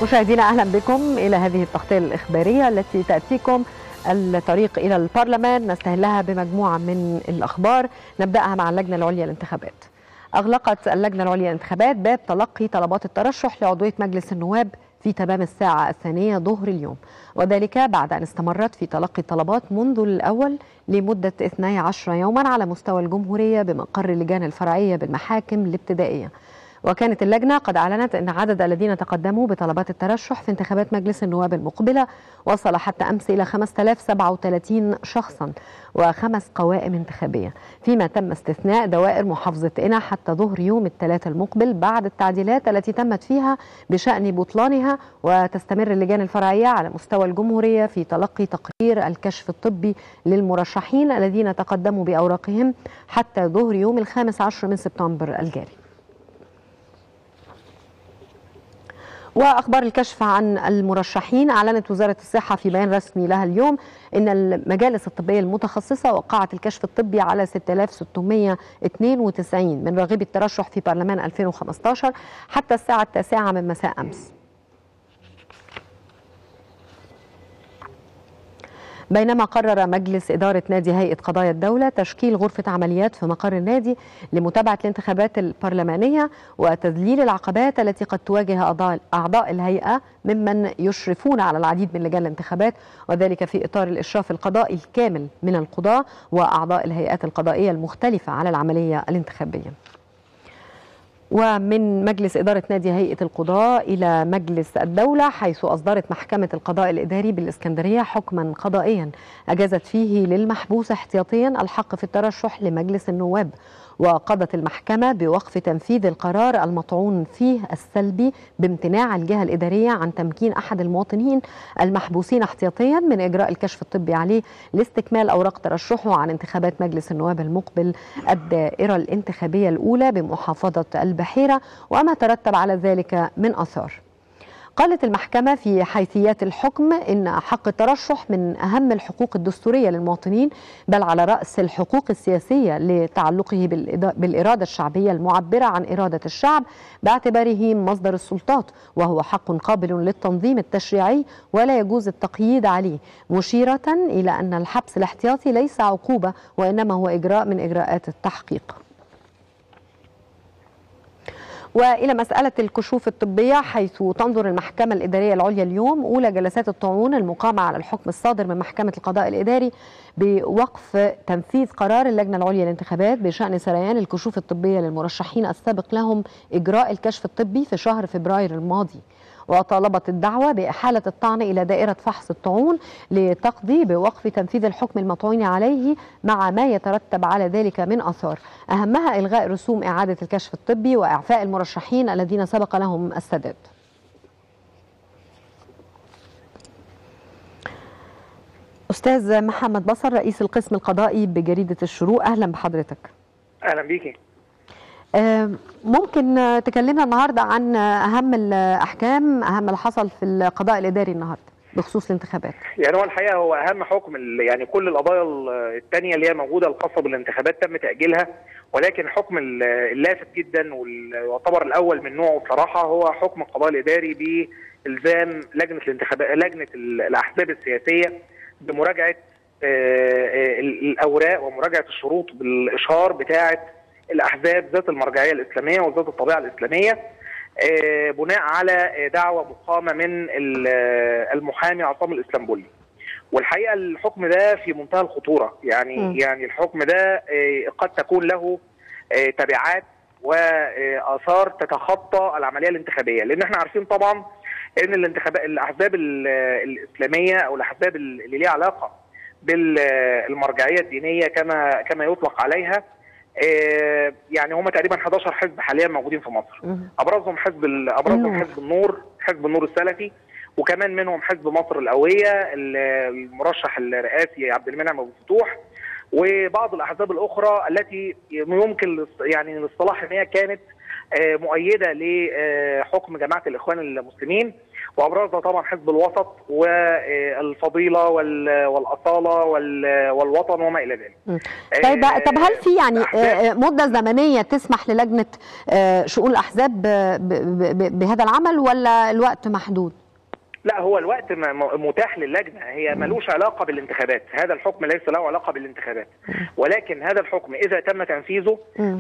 مشاهدينا اهلا بكم الى هذه التغطيه الاخباريه التي تاتيكم الطريق الى البرلمان نستهلها بمجموعه من الاخبار نبداها مع اللجنه العليا للانتخابات. اغلقت اللجنه العليا للانتخابات باب تلقي طلبات الترشح لعضويه مجلس النواب في تمام الساعة الثانية ظهر اليوم وذلك بعد أن استمرت في تلقي الطلبات منذ الأول لمدة 12 يوما على مستوى الجمهورية بمقر اللجان الفرعية بالمحاكم الابتدائية وكانت اللجنة قد أعلنت أن عدد الذين تقدموا بطلبات الترشح في انتخابات مجلس النواب المقبلة وصل حتى أمس إلى 5037 شخصا وخمس قوائم انتخابية فيما تم استثناء دوائر محافظة قنا حتى ظهر يوم الثلاثاء المقبل بعد التعديلات التي تمت فيها بشأن بطلانها وتستمر اللجان الفرعية على مستوى الجمهورية في تلقي تقرير الكشف الطبي للمرشحين الذين تقدموا بأوراقهم حتى ظهر يوم الخامس عشر من سبتمبر الجاري واخبار الكشف عن المرشحين اعلنت وزاره الصحه في بيان رسمي لها اليوم ان المجالس الطبيه المتخصصه وقعت الكشف الطبي على 6692 من راغبي الترشح في برلمان 2015 حتى الساعه التاسعه من مساء امس بينما قرر مجلس إدارة نادي هيئة قضايا الدولة تشكيل غرفة عمليات في مقر النادي لمتابعة الانتخابات البرلمانية وتذليل العقبات التي قد تواجه أعضاء الهيئة ممن يشرفون على العديد من لجان الانتخابات وذلك في إطار الإشراف القضائي الكامل من القضاة وأعضاء الهيئات القضائية المختلفة على العملية الانتخابية ومن مجلس إدارة نادي هيئة القضاء إلى مجلس الدولة حيث أصدرت محكمة القضاء الإداري بالإسكندرية حكما قضائيا أجازت فيه للمحبوس احتياطيا الحق في الترشح لمجلس النواب وقضت المحكمة بوقف تنفيذ القرار المطعون فيه السلبي بامتناع الجهة الإدارية عن تمكين أحد المواطنين المحبوسين احتياطيا من إجراء الكشف الطبي عليه لاستكمال أوراق ترشحه عن انتخابات مجلس النواب المقبل الدائرة الانتخابية الأولى بمحافظة البحيرة وما ترتب على ذلك من أثار قالت المحكمة في حيثيات الحكم إن حق الترشح من أهم الحقوق الدستورية للمواطنين بل على رأس الحقوق السياسية لتعلقه بالإرادة الشعبية المعبرة عن إرادة الشعب باعتباره مصدر السلطات وهو حق قابل للتنظيم التشريعي ولا يجوز التقييد عليه مشيرة إلى أن الحبس الاحتياطي ليس عقوبة وإنما هو إجراء من إجراءات التحقيق والى مساله الكشوف الطبيه حيث تنظر المحكمه الاداريه العليا اليوم اولى جلسات الطعون المقامه على الحكم الصادر من محكمه القضاء الاداري بوقف تنفيذ قرار اللجنه العليا للانتخابات بشان سريان الكشوف الطبيه للمرشحين السابق لهم اجراء الكشف الطبي في شهر فبراير الماضي وطالبت الدعوة بإحالة الطعن إلى دائرة فحص الطعون لتقضي بوقف تنفيذ الحكم المطعون عليه مع ما يترتب على ذلك من أثار أهمها إلغاء رسوم إعادة الكشف الطبي وإعفاء المرشحين الذين سبق لهم السداد أستاذ محمد بصر رئيس القسم القضائي بجريدة الشروق أهلا بحضرتك أهلا بيكي ممكن تكلمنا النهارده عن اهم الاحكام اهم اللي حصل في القضاء الاداري النهارده بخصوص الانتخابات يعني هو الحقيقه هو اهم حكم يعني كل القضايا الثانيه اللي هي موجوده الخاصه بالانتخابات تم تاجيلها ولكن الحكم اللافت جدا ويعتبر الاول من نوعه بصراحه هو حكم القضاء الاداري بالزام لجنه الانتخابات لجنه الاحزاب السياسيه بمراجعه الاوراق ومراجعه الشروط بالاشهار بتاعه الاحزاب ذات المرجعيه الاسلاميه وذات الطبيعه الاسلاميه بناء على دعوه مقامه من المحامي عصام الاسلامبولي والحقيقه الحكم ده في منتهى الخطوره يعني م. يعني الحكم ده قد تكون له تبعات واثار تتخطى العمليه الانتخابيه لان احنا عارفين طبعا ان الانتخابات الاحزاب الاسلاميه او الاحزاب اللي ليها علاقه بالمرجعيه الدينيه كما كما يطلق عليها يعني هم تقريبا 11 حزب حاليا موجودين في مصر ابرزهم حزب ابرزهم حزب النور حزب النور السلفي وكمان منهم حزب مصر القويه المرشح الرئاسي عبد المنعم ابو الفتوح وبعض الاحزاب الاخرى التي يمكن يعني الاصطلاح ان هي كانت مؤيده لحكم جماعه الاخوان المسلمين وابرزها طبعا حزب الوسط والفضيله والاصاله والوطن وما الى ذلك. طيب طب هل في يعني مده زمنيه تسمح للجنه شؤون الاحزاب بهذا العمل ولا الوقت محدود؟ لا هو الوقت متاح للجنه هي ملوش علاقه بالانتخابات هذا الحكم ليس له علاقه بالانتخابات ولكن هذا الحكم اذا تم تنفيذه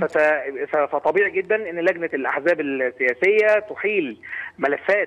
فطبيعي جدا ان لجنه الاحزاب السياسيه تحيل ملفات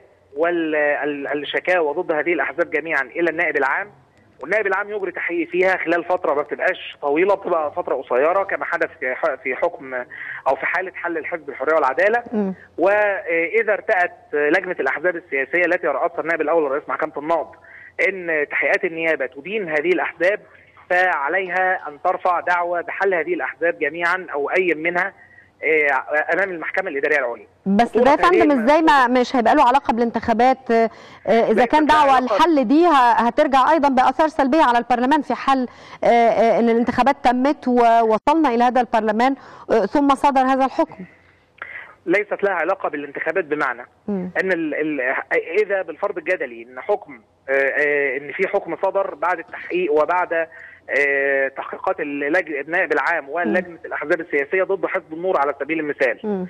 والشكاوى ضد هذه الاحزاب جميعا الى النائب العام والنائب العام يجري تحقيق فيها خلال فتره ما بتبقاش طويله بتبقى فتره قصيره كما حدث في حكم او في حاله حل الحزب الحريه والعداله م. واذا ارتأت لجنه الاحزاب السياسيه التي رأسها النائب الاول رئيس محكمه النقض ان تحقيقات النيابه تدين هذه الاحزاب فعليها ان ترفع دعوى بحل هذه الاحزاب جميعا او اي منها امام المحكمه الاداريه العليا بس ده يا فندم ازاي ما مش هيبقى له علاقه بالانتخابات اذا كان دعوى الحل دي هترجع ايضا باثار سلبيه على البرلمان في حال ان الانتخابات تمت ووصلنا الى هذا البرلمان ثم صدر هذا الحكم ليست لها علاقه بالانتخابات بمعنى م. ان ال ال اذا بالفرض الجدلي ان حكم ان في حكم صدر بعد التحقيق وبعد تحقيقات النائب العام ولجنه الاحزاب السياسيه ضد حزب النور على سبيل المثال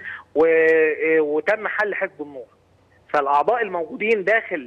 وتم حل حزب النور فالاعضاء الموجودين داخل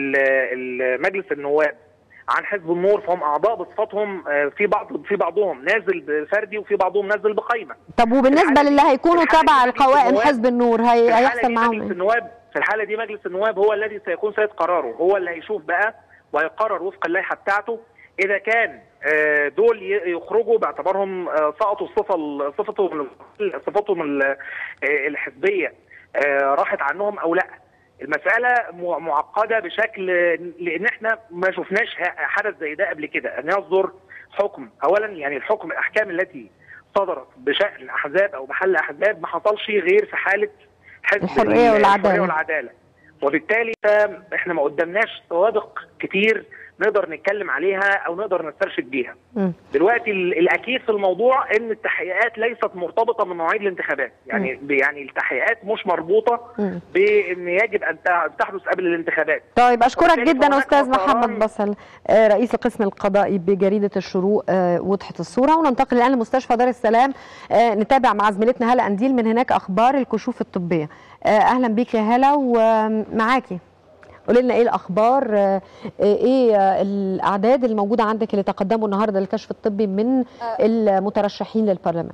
مجلس النواب عن حزب النور فهم اعضاء بصفتهم في بعض في بعضهم نازل بفردي وفي بعضهم نازل بقائمه طب وبالنسبه للي هيكونوا تبع القوائم حزب النور هي هيحصل معاهم مجلس النواب في الحاله دي مجلس النواب هو الذي سيكون سيد قراره هو اللي هيشوف بقى وهيقرر وفق اللائحه بتاعته اذا كان دول يخرجوا باعتبارهم سقطوا الصفه صفتهم صفتهم الحزبيه راحت عنهم او لا المساله معقده بشكل لان احنا ما شفناش حدث زي ده قبل كده ان يصدر حكم اولا يعني الحكم الاحكام التي صدرت بشان احزاب او بحل احزاب ما حصلش غير في حاله حزب الحريه والعداله والعداله وبالتالي احنا ما قدامناش سوابق كتير نقدر نتكلم عليها او نقدر نسترشد بيها. م. دلوقتي الاكيد في الموضوع ان التحقيقات ليست مرتبطه بمواعيد الانتخابات، يعني م. يعني التحقيقات مش مربوطه م. بان يجب ان تحدث قبل الانتخابات. طيب اشكرك جدا استاذ محمد بصل رئيس القسم القضائي بجريده الشروق وضحت الصوره وننتقل الان لمستشفى دار السلام نتابع مع زميلتنا هاله انديل من هناك اخبار الكشوف الطبيه. اهلا بيك يا هاله ومعاكي. قولي لنا ايه الاخبار ايه الاعداد الموجوده عندك اللي تقدموا النهارده للكشف الطبي من المترشحين للبرلمان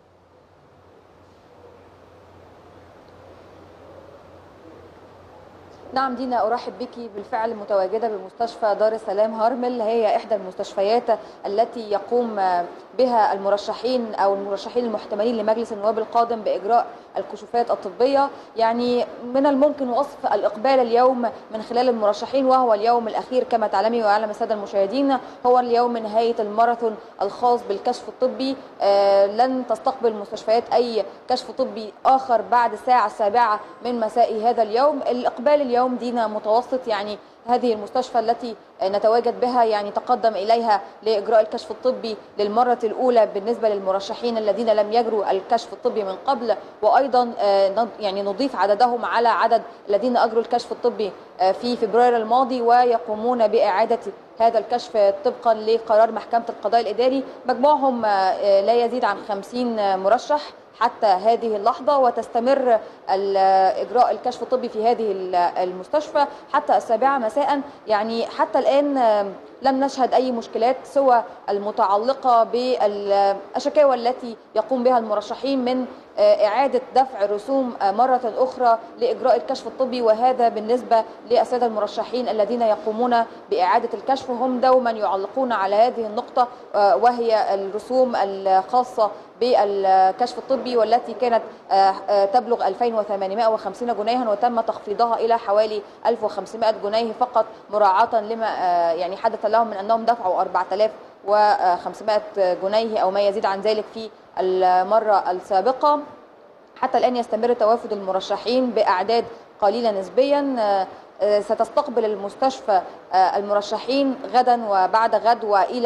نعم دينا ارحب بك بالفعل متواجده بمستشفى دار السلام هارمل هي احدى المستشفيات التي يقوم بها المرشحين او المرشحين المحتملين لمجلس النواب القادم باجراء الكشوفات الطبيه يعني من الممكن وصف الاقبال اليوم من خلال المرشحين وهو اليوم الاخير كما تعلمي ويعلم الساده المشاهدين هو اليوم نهايه الماراثون الخاص بالكشف الطبي آه لن تستقبل المستشفيات اي كشف طبي اخر بعد الساعه السابعه من مساء هذا اليوم الاقبال اليوم دينا متوسط يعني هذه المستشفى التي نتواجد بها يعني تقدم اليها لاجراء الكشف الطبي للمره الاولى بالنسبه للمرشحين الذين لم يجروا الكشف الطبي من قبل وايضا يعني نضيف عددهم على عدد الذين اجروا الكشف الطبي في فبراير الماضي ويقومون باعاده هذا الكشف طبقا لقرار محكمه القضاء الاداري مجموعهم لا يزيد عن 50 مرشح حتى هذه اللحظة وتستمر إجراء الكشف الطبي في هذه المستشفى حتى السابعة مساء يعني حتى الآن لم نشهد أي مشكلات سوى المتعلقة بالشكاوى التي يقوم بها المرشحين من إعادة دفع رسوم مرة أخرى لإجراء الكشف الطبي وهذا بالنسبة للسادة المرشحين الذين يقومون بإعادة الكشف هم دوما يعلقون على هذه النقطة وهي الرسوم الخاصة بالكشف الطبي والتي كانت تبلغ 2850 جنيها وتم تخفيضها إلى حوالي 1500 جنيه فقط مراعاة لما يعني حدث لهم من أنهم دفعوا 4500 جنيه أو ما يزيد عن ذلك في المرة السابقة حتى الآن يستمر توافد المرشحين بأعداد قليلة نسبيا ستستقبل المستشفى المرشحين غدا وبعد غد وإلى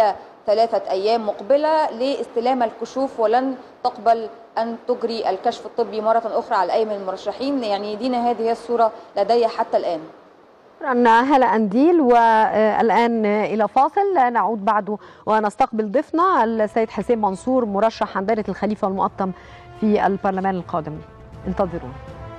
ثلاثة أيام مقبلة لاستلام الكشوف ولن تقبل أن تجري الكشف الطبي مرة أخرى على أي من المرشحين يعني دينا هذه هي الصورة لدي حتى الآن أنا هلا أنديل والآن إلى فاصل نعود بعده ونستقبل ضيفنا السيد حسين منصور مرشح عن دائرة الخليفة المقطم في البرلمان القادم انتظرونا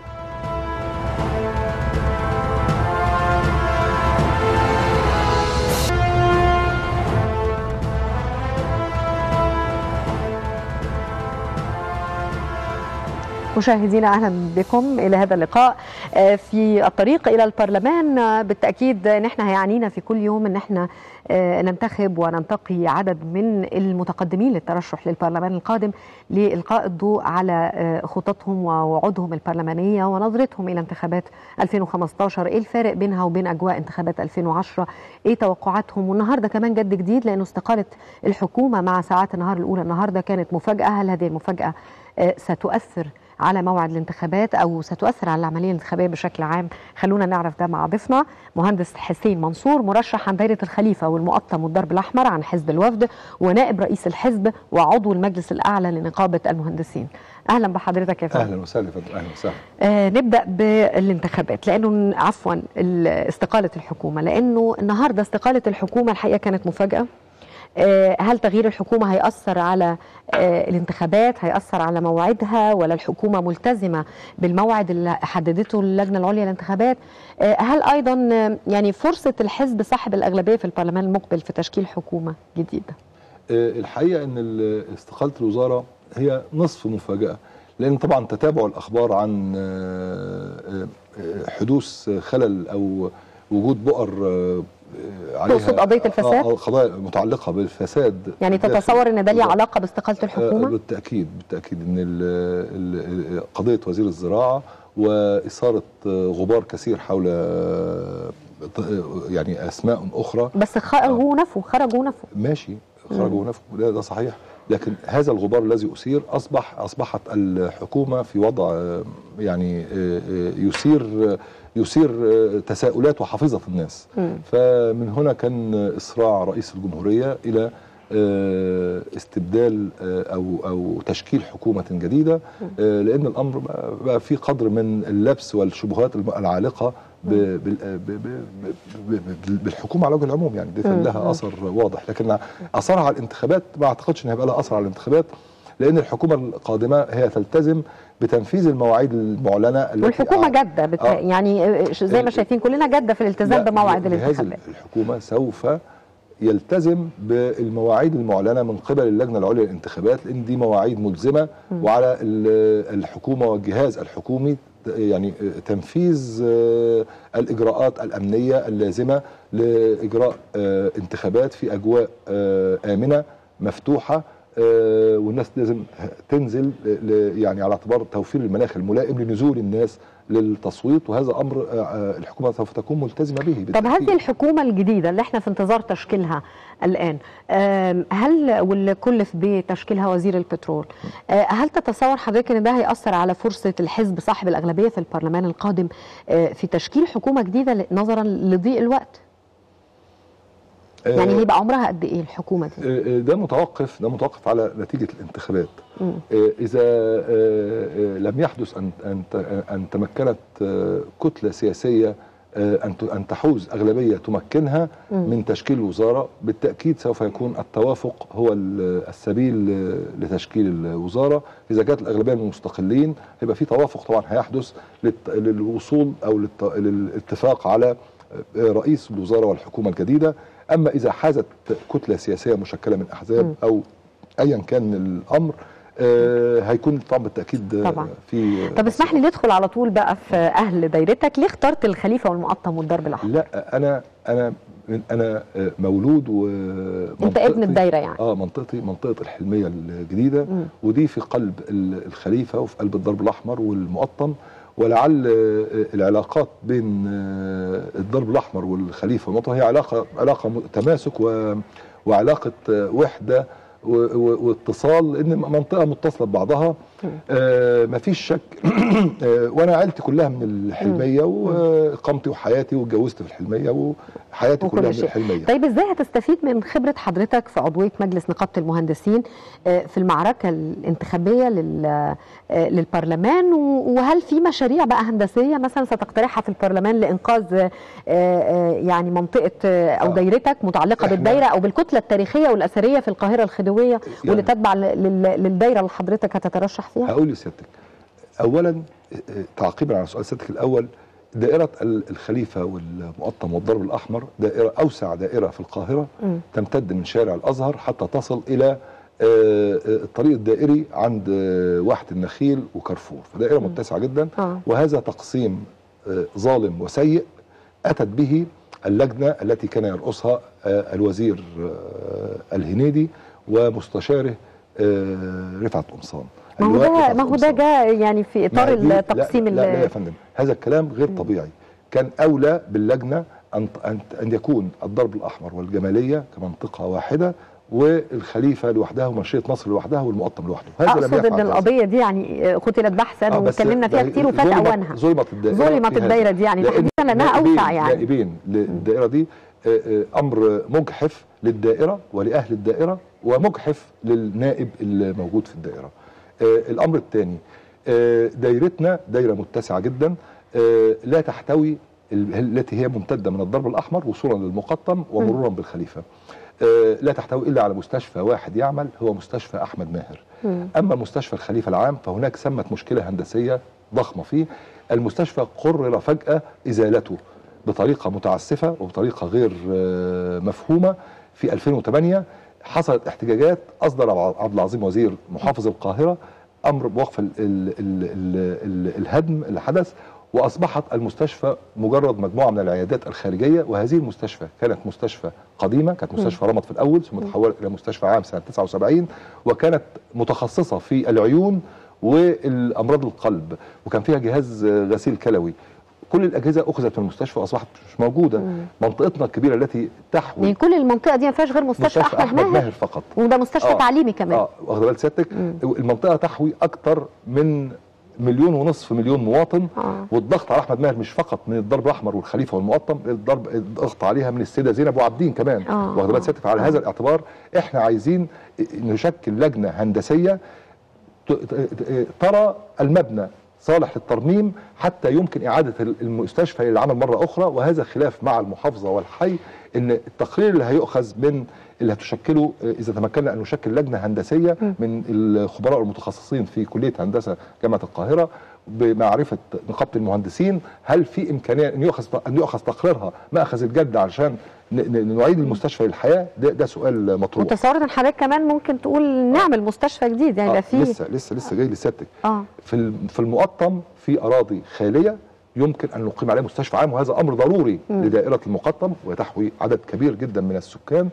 مشاهدينا اهلا بكم الى هذا اللقاء في الطريق الى البرلمان بالتاكيد نحن هيعنينا في كل يوم ان احنا ننتخب وننتقي عدد من المتقدمين للترشح للبرلمان القادم لإلقاء الضوء على خططهم ووعودهم البرلمانية ونظرتهم إلى انتخابات 2015 إيه الفارق بينها وبين أجواء انتخابات 2010 إيه توقعاتهم والنهاردة كمان جد جديد لأنه استقالت الحكومة مع ساعات النهار الأولى النهاردة كانت مفاجأة هل هذه المفاجأة ستؤثر على موعد الانتخابات او ستؤثر على العمليه الانتخابيه بشكل عام خلونا نعرف ده مع ضيفنا مهندس حسين منصور مرشح عن دائره الخليفه والمقطم والضرب الاحمر عن حزب الوفد ونائب رئيس الحزب وعضو المجلس الاعلى لنقابه المهندسين اهلا بحضرتك يا فندم اهلا وسهلا فندم اهلا وسهلا آه نبدا بالانتخابات لانه عفوا استقاله الحكومه لانه النهارده استقاله الحكومه الحقيقه كانت مفاجاه هل تغيير الحكومة هيأثر على الانتخابات هيأثر على موعدها ولا الحكومة ملتزمة بالموعد اللي حددته اللجنة العليا للانتخابات هل أيضا يعني فرصة الحزب صاحب الأغلبية في البرلمان المقبل في تشكيل حكومة جديدة الحقيقة أن استقالة الوزارة هي نصف مفاجأة لأن طبعا تتابع الأخبار عن حدوث خلل أو وجود بؤر عليها تقصد قضيه الفساد؟ قضايا متعلقه بالفساد يعني تتصور ان ده ليه علاقه باستقاله الحكومه؟ بالتاكيد بالتاكيد ان ال ال قضيه وزير الزراعه واثاره غبار كثير حول يعني اسماء اخرى بس خرجوا نفوا خرجوا نفوا ماشي خرجوا نفوا ده, ده صحيح لكن هذا الغبار الذي أثير أصبح أصبحت الحكومة في وضع يعني يثير يثير تساؤلات وحافظة الناس م. فمن هنا كان إسراع رئيس الجمهورية إلى استبدال أو أو تشكيل حكومة جديدة لأن الأمر بقى في قدر من اللبس والشبهات العالقة بالحكومه على وجه العموم يعني دي كان لها اثر واضح لكن اثرها على الانتخابات ما اعتقدش ان هيبقى لها اثر على الانتخابات لان الحكومه القادمه هي تلتزم بتنفيذ المواعيد المعلنه التي والحكومه جاده بت... آه يعني زي ما شايفين كلنا جاده في الالتزام بموعد الانتخابات الحكومه سوف يلتزم بالمواعيد المعلنه من قبل اللجنه العليا للانتخابات لان دي مواعيد ملزمه م. وعلى الحكومه والجهاز الحكومي يعني تنفيذ الاجراءات الامنيه اللازمه لاجراء انتخابات في اجواء امنه مفتوحه والناس لازم تنزل يعني على اعتبار توفير المناخ الملائم لنزول الناس للتصويت وهذا امر الحكومه سوف تكون ملتزمه به طب هذه الحكومه الجديده اللي احنا في انتظار تشكيلها الان هل واللي كلف بتشكيلها وزير البترول هل تتصور حضرتك ان ده هياثر على فرصه الحزب صاحب الاغلبيه في البرلمان القادم في تشكيل حكومه جديده نظرا لضيق الوقت يعني هيبقى عمرها قد ايه الحكومه دي؟ ده متوقف ده متوقف على نتيجه الانتخابات. م. اذا لم يحدث ان ان ان تمكنت كتله سياسيه ان ان تحوز اغلبيه تمكنها م. من تشكيل وزاره بالتاكيد سوف يكون التوافق هو السبيل لتشكيل الوزاره اذا كانت الاغلبيه من المستقلين هيبقى في توافق طبعا هيحدث للوصول او للاتفاق على رئيس الوزاره والحكومه الجديده اما اذا حازت كتله سياسيه مشكله من احزاب او ايا كان الامر آه هيكون طبعا بالتاكيد طبعا. في طب اسمح لي ندخل على طول بقى في اهل دايرتك ليه اخترت الخليفه والمقطم والضرب الاحمر لا انا انا انا مولود و انت ابن الدايره يعني اه منطقتي منطقه الحلميه الجديده م. ودي في قلب الخليفه وفي قلب الضرب الاحمر والمقطم ولعل العلاقات بين الضرب الاحمر والخليفه والمطر هي علاقه علاقه تماسك وعلاقه وحده واتصال لان منطقه متصله ببعضها آه مفيش شك آه وانا عيلتي كلها من الحلميه واقامتي وحياتي واتجوزت في الحلميه وحياتي وكل كلها من شيء. الحلميه طيب ازاي هتستفيد من خبره حضرتك في عضويه مجلس نقابه المهندسين آه، في المعركه الانتخابيه لل- آه، للبرلمان و- وهل في مشاريع بقى هندسيه مثلا ستقترحها في البرلمان لانقاذ آه، آه، يعني منطقه آه، او آه. دايرتك متعلقه إحنا- بالدايره او بالكتله التاريخيه والاثريه في القاهره الخديويه واللي تتبع لل- لل- للدايره اللي حضرتك هتترشح فيها؟ هقول لسيادتك اولا آه، آه، تعقيبا على سؤال سيادتك الاول دائرة ال- الخليفة والمقطم والضرب الأحمر دائرة أوسع دائرة في القاهرة مم. تمتد من شارع الأزهر حتى تصل إلى آه، آه، الطريق الدائري عند آه، واحة النخيل وكارفور فدائرة متسعة جدا آه. وهذا تقسيم آه، ظالم وسيء أتت به اللجنة التي كان يرأسها آه، الوزير آه، الهنيدي ومستشاره آه، رفعت قمصان ما هو اللواء ده رفعت ما هو ده قمصان. جاء يعني في اطار ما دي- التقسيم لا, لا, لا يا ال- فندم هذا الكلام غير طبيعي كان اولى باللجنه ان ان ان يكون الضرب الاحمر والجماليه كمنطقه واحده والخليفه لوحدها ومنشيه نصر لوحدها والمقطم لوحده هذا لم اقصد يفعل ان هذا. القضيه دي يعني قتلت بحثا آه، بس واتكلمنا فيها ده كتير وفات ظلمت- اوانها ظلمت الدائره ظلمت في هذا. الدايرة دي يعني لأن تحديداً لأنها نائبين- أوسع يعني. نائبين للدائره دي آه، آه، امر مجحف للدائره ولاهل الدائره ومجحف للنائب الموجود في الدائره آه، الامر الثاني دايرتنا دايره متسعه جدا آه، لا تحتوي ال- التي هي ممتده من الضرب الاحمر وصولا للمقطم ومرورا بالخليفه آه، لا تحتوي الا على مستشفى واحد يعمل هو مستشفى احمد ماهر اما مستشفى الخليفه العام فهناك سمت مشكله هندسيه ضخمه فيه المستشفى قرر فجاه ازالته بطريقه متعسفه وبطريقه غير آه، مفهومه في 2008 حصلت احتجاجات اصدر عبد العظيم وزير محافظ القاهره امر بوقف ال ال ال ال ال الهدم اللي حدث واصبحت المستشفى مجرد مجموعه من العيادات الخارجيه وهذه المستشفى كانت مستشفى قديمه كانت مستشفى رمض في الاول ثم تحولت الى مستشفى عام سنه 79 وكانت متخصصه في العيون والامراض القلب وكان فيها جهاز غسيل كلوي كل الاجهزه اخذت من المستشفى واصبحت مش موجوده منطقتنا الكبيره التي تحوي يعني كل المنطقه دي ما فيهاش غير مستشفى, مستشفى احمد ماهر فقط وده مستشفى آه. تعليمي كمان اه واخد بال سيادتك المنطقه تحوي اكثر من مليون ونصف مليون مواطن آه. والضغط على احمد ماهر مش فقط من الضرب الاحمر والخليفه والمقطم الضرب الضغط عليها من السيده زينب وعابدين كمان آه. واخد بال سيادتك على هذا الاعتبار احنا عايزين نشكل لجنه هندسيه ت- ت- ترى المبنى صالح للترميم حتى يمكن إعادة المستشفى للعمل مرة أخرى وهذا خلاف مع المحافظة والحي أن التقرير اللي هيؤخذ من اللي هتشكله إذا تمكنا أن نشكل لجنة هندسية من الخبراء المتخصصين في كلية هندسة جامعة القاهرة بمعرفة نقابة المهندسين هل في إمكانية أن يؤخذ أن يؤخذ تقريرها مأخذ الجد علشان ن- ن- نعيد المستشفى للحياة ده, ده سؤال مطروح متصور ان حضرتك كمان ممكن تقول نعمل مستشفى جديد يعني آه ده فيه لسه لسه لسه جاي لسيادتك اه في الم- في المقطم في اراضي خاليه يمكن ان نقيم عليها مستشفى عام وهذا امر ضروري لدائره المقطم وتحوي عدد كبير جدا من السكان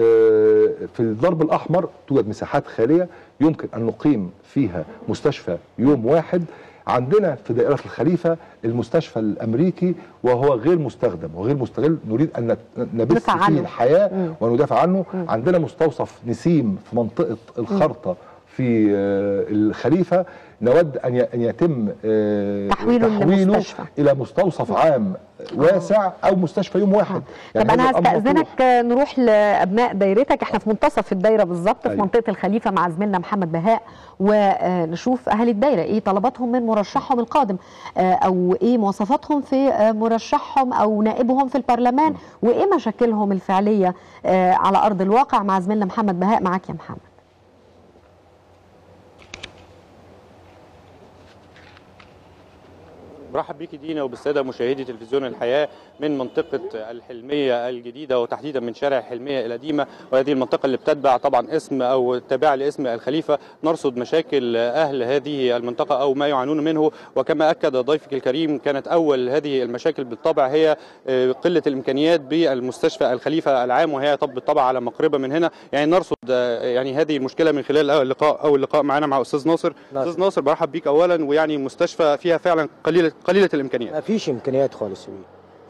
آه، في الضرب الاحمر توجد مساحات خاليه يمكن ان نقيم فيها مستشفى يوم واحد عندنا في دائرة الخليفة المستشفى الأمريكي وهو غير مستخدم وغير مستغل نريد أن نت- نبث ندافع فيه عنه. الحياة وندافع عنه عندنا مستوصف نسيم في منطقة الخرطة في آه، الخليفة نود أن ي- أن يتم آه، تحويله لمستشفى. إلى مستوصف عام واسع أو مستشفى يوم واحد طب انا هذا الأمر هستاذنك مطروح. آه، نروح لابناء دايرتك احنا في منتصف الدايره بالظبط في أيوة. منطقه الخليفه مع زميلنا محمد بهاء ونشوف اهالي الدايره ايه طلباتهم من مرشحهم القادم آه، او ايه مواصفاتهم في آه، مرشحهم او نائبهم في البرلمان وايه مشاكلهم الفعليه آه، على ارض الواقع مع زميلنا محمد بهاء معاك يا محمد برحب بيكي دينا وبالساده مشاهدي تلفزيون الحياه من منطقه الحلميه الجديده وتحديدا من شارع الحلميه القديمه وهذه المنطقه اللي بتتبع طبعا اسم او تابعه لاسم الخليفه نرصد مشاكل اهل هذه المنطقه او ما يعانون منه وكما اكد ضيفك الكريم كانت اول هذه المشاكل بالطبع هي آه، قله الامكانيات بالمستشفى الخليفه العام وهي طب بالطبع على مقربه من هنا يعني نرصد آه، يعني هذه المشكله من خلال اللقاء او اللقاء معنا مع استاذ ناصر ناصر. استاذ ناصر برحب بيك اولا ويعني مستشفى فيها فعلا قليله قليله الامكانيات ما فيش امكانيات خالص فيه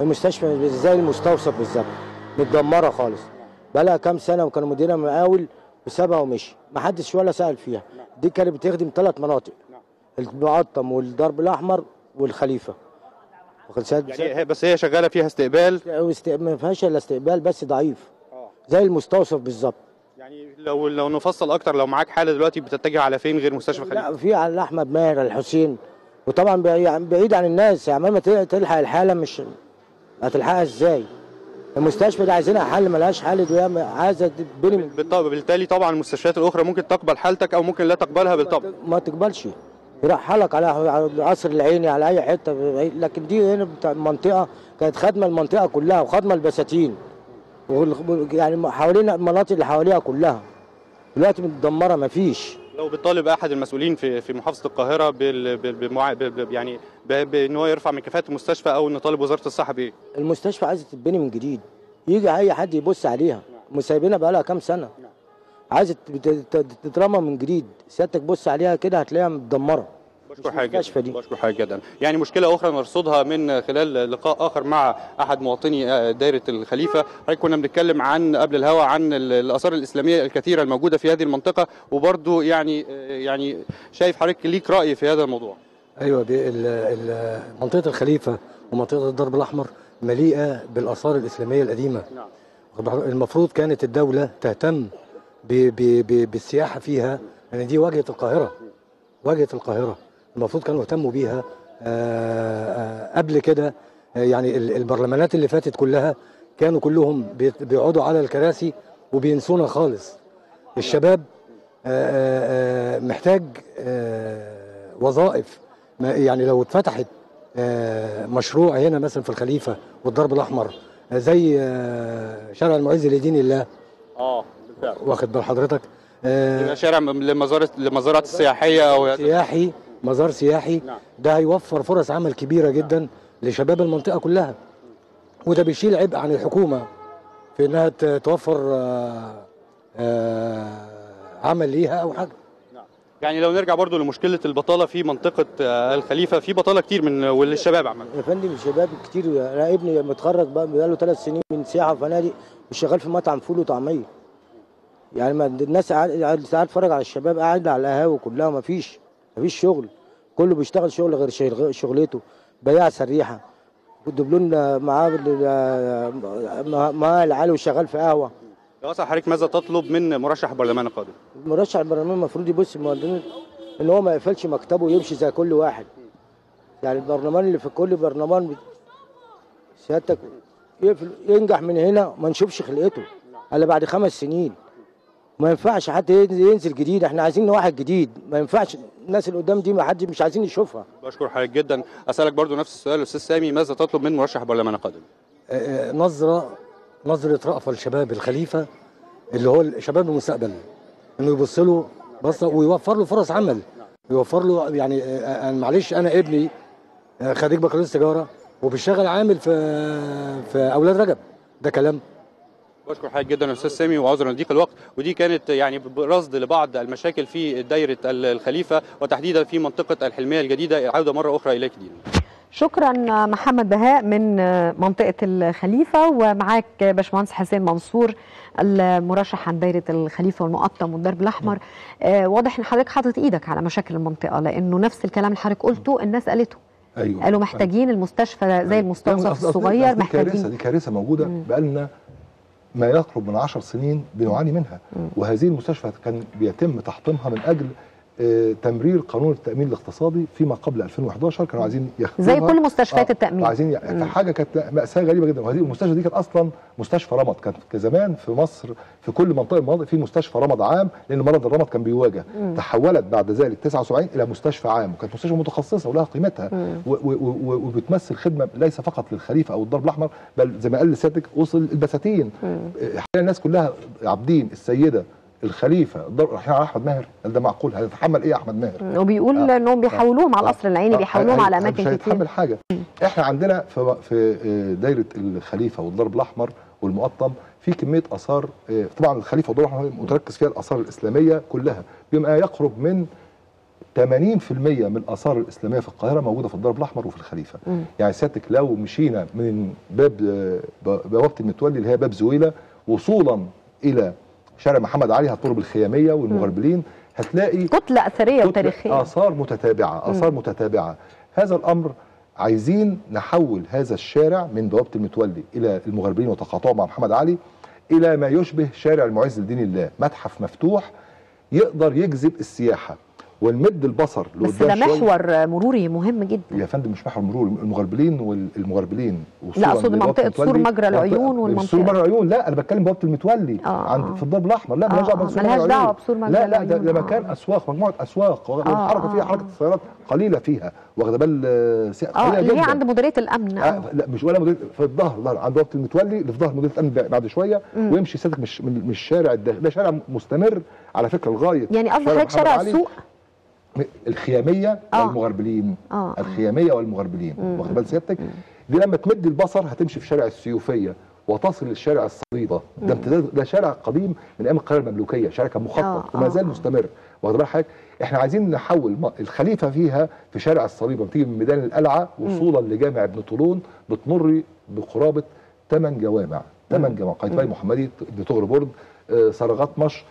المستشفى زي المستوصف بالظبط متدمره خالص بقى لها كام سنه وكانوا مديرها مقاول وسابها ومشي ما حدش ولا سال فيها دي كانت بتخدم ثلاث مناطق المعطم والدرب الاحمر والخليفه واخد بالك؟ يعني هي- بس هي شغاله فيها استقبال واست- ما فيهاش الا استقبال بس ضعيف زي المستوصف بالظبط يعني لو لو نفصل اكتر لو معاك حاله دلوقتي بتتجه على فين غير مستشفى خليفه لا في على احمد ماهر الحسين وطبعا بعيد عن- بعيد عن الناس يعني ما تلحق الحاله مش هتلحقها ازاي المستشفى دي عايزينها حل ملهاش حل دي هي عايزه تتبني من بالط- بالتالي طبعا المستشفيات الاخرى ممكن تقبل حالتك او ممكن لا تقبلها بالطبع ما تقبلش يرحلك على على القصر العيني على اي حته بعيد. لكن دي هنا بتاع المنطقه كانت خادمه المنطقه كلها وخادمه البساتين وال- يعني حوالينا المناطق اللي حواليها كلها دلوقتي متدمره ما فيش لو بتطالب احد المسؤولين في في محافظه القاهره بال بال- بالمع... ب- ب- يعني ب- بان هو يرفع من كفاءه المستشفى او نطالب وزاره الصحه بايه؟ المستشفى عايزه تتبني من جديد يجي اي حد يبص عليها مسايبينها بقى لها كام سنه عايزه تت- تت- تترمى من جديد سيادتك بص عليها كده هتلاقيها متدمره بشكر حضرتك المستشفى دي. جدا بشكر حضرتك جدا يعني مشكله اخرى نرصدها من خلال لقاء اخر مع احد مواطني آه، دايره الخليفه حضرتك كنا بنتكلم عن قبل الهوا عن ال- الاثار الاسلاميه الكثيره الموجوده في هذه المنطقه وبرضو يعني آه، يعني شايف حضرتك ليك راي في هذا الموضوع ايوه بي- ال- ال- منطقه الخليفه ومنطقه الدرب الاحمر مليئه بالاثار الاسلاميه القديمه نعم. المفروض كانت الدوله تهتم ب ب ب بالسياحه فيها لان دي واجهه القاهره واجهه القاهره المفروض كانوا يهتموا بيها آه، آه، قبل كده آه، يعني ال- البرلمانات اللي فاتت كلها كانوا كلهم بيت- بيقعدوا على الكراسي وبينسونا خالص الشباب آه، آه، آه، محتاج آه، وظائف ما- يعني لو اتفتحت آه، مشروع هنا مثلا في الخليفه والضرب الاحمر آه، زي آه، شارع المعز لدين الله اه بالفعل واخد بال حضرتك آه، يبقى شارع لمزارة لمزارات السياحيه او سياحي مزار سياحي نعم. ده هيوفر فرص عمل كبيره جدا لشباب المنطقه كلها وده بيشيل عبء عن الحكومه في انها ت- توفر آه، آه، عمل ليها او حاجه يعني لو نرجع برضو لمشكله البطاله في منطقه آه، الخليفه في بطاله كتير من والشباب عامه يا فندم الشباب كتير انا ابني متخرج بقى بقاله ثلاث سنين من سياحه وفنادق وشغال في مطعم فول وطعميه يعني ما الناس قاعد قاعد- ساعات اتفرج على الشباب قاعد على القهاوي كلها ما فيش ما فيش شغل كله بيشتغل شغل غير شغل- شغلته بياع سريحه والدبلون معاه بال- معاه العالي وشغال في قهوه لو اسال حضرتك ماذا تطلب من مرشح البرلمان القادم؟ مرشح البرلمان المفروض يبص المواطنين ان هو ما يقفلش مكتبه ويمشي زي كل واحد يعني البرلمان اللي في كل برلمان بت- سيادتك يقفل ينجح من هنا ما نشوفش خلقته الا بعد خمس سنين ما ينفعش حد ينزل ينزل جديد احنا عايزين واحد جديد ما ينفعش الناس اللي قدام دي ما حد مش عايزين يشوفها بشكر حضرتك جدا اسالك برضو نفس السؤال استاذ سامي ماذا تطلب من مرشح البرلمان القادم؟ آه، نظره نظره رأفه لشباب الخليفه اللي هو شباب المستقبل انه يبص له بصه ويوفر له فرص عمل يوفر له يعني آه، آه، معلش انا ابني آه، خريج بكالوريوس تجاره وبيشتغل عامل في في اولاد رجب ده كلام بشكر حضرتك جدا يا استاذ سامي وعذرا لضيق الوقت ودي كانت يعني رصد لبعض المشاكل في دايره الخليفه وتحديدا في منطقه الحلميه الجديده عوده مره اخرى اليك دينا شكرا محمد بهاء من منطقة الخليفة ومعاك باشمهندس حسين منصور المرشح عن دايرة الخليفة والمقطم والدرب الأحمر آه، واضح إن حضرتك حاطط إيدك على مشاكل المنطقة لأنه نفس الكلام اللي حضرتك قلته الناس قالته ايوه قالوا محتاجين المستشفى زي المستوصف أصل- أصل- الصغير أصل دي كارثه محتاجين دي كارثه موجوده بقالنا ما يقرب من عشر سنين بنعاني منها وهذه المستشفى كان بيتم تحطيمها من اجل آه، تمرير قانون التامين الاقتصادي فيما قبل 2011 كانوا عايزين ياخدوها زي كل مستشفيات التأمين. عايزين ي- حاجه كانت ماساه غريبه جدا وهذه المستشفى دي كانت اصلا مستشفى رمض كانت زمان في مصر في كل منطقه من المناطق في مستشفى رمض عام لان مرض الرمض كان بيواجه تحولت بعد ذلك 79 الى مستشفى عام وكانت مستشفى متخصصه ولها قيمتها و- و- و- وبتمثل خدمه ليس فقط للخليفه او الضرب الاحمر بل زي ما قال سيادتك وصل البساتين احيانا الناس كلها عابدين السيده الخليفه الضرب رايحين على احمد ماهر هل ده معقول هيتحمل ايه احمد ماهر وبيقول انهم بيحولوهم على القصر العيني آه، بيحولوهم هي- على هي- اماكن مش كتير هيتحمل حاجه احنا عندنا في في آه، دايره الخليفه والضرب الاحمر والمقطم في كميه اثار آه، طبعا الخليفه والضرب الاحمر متركز فيها الاثار الاسلاميه كلها بما يقرب من 80% من الاثار الاسلاميه في القاهره موجوده في الضرب الاحمر وفي الخليفه يعني سيادتك لو مشينا من باب آه، ب- بوابه المتولي اللي هي باب زويله وصولا الى شارع محمد علي هتمر بالخياميه والمغربلين هتلاقي كتله اثريه كتلة وتاريخيه آثار متتابعة آثار متتابعة هذا الأمر عايزين نحول هذا الشارع من بوابة المتولي إلى المغربلين وتقاطعه مع محمد علي إلى ما يشبه شارع المعز لدين الله متحف مفتوح يقدر يجذب السياحة ونمد البصر بس ده لقدام شوية. محور مروري مهم جدا يا فندم مش محور مرور المغربلين والمغربلين وصولاً لا، أقصد لبوابة منطقة المتولي، سور مجرى العيون منطقة- والمنطقة- سور مجرى العيون لا انا بتكلم بوابه المتولي آه، عند آه. في الضرب الاحمر لا مالهاش آه، دعوه آه، بسور ملهاش مجرى دعوة العيون. بسور مجرى لا لا ده, العيون، ده آه. مكان اسواق مجموعه اسواق والحركه آه، فيها آه. حركه السيارات قليله فيها واخده بال آه، سي- اه قليله اللي هي جدا عند مديريه الامن آه آه. لا مش ولا مدير في الظهر ظهر عند بوابه المتولي اللي في ظهر مديريه الامن بعد شويه ويمشي سادك مش من من الشارع الداخلي ده شارع مستمر على فكره لغايه يعني قصدي حضرتك محمد شارع علي. السوق الخياميه آه. والمغربلين آه. الخياميه والمغربلين واخد بال سيادتك دي لما تمد البصر هتمشي في شارع السيوفيه وتصل للشارع الصليبه ده امتداد ده شارع قديم من ايام القاهره المملوكيه شارع كان مخطط آه، وما آه، زال آه. مستمر واخد بال حضرتك احنا عايزين نحول م- الخليفه فيها في شارع الصليبه بتيجي من ميدان القلعه وصولا لجامع ابن طولون بتمر بقرابه ثمان جوامع ثمان جوامع قايتباي محمدي ابن طغر برد آه، صرغات مش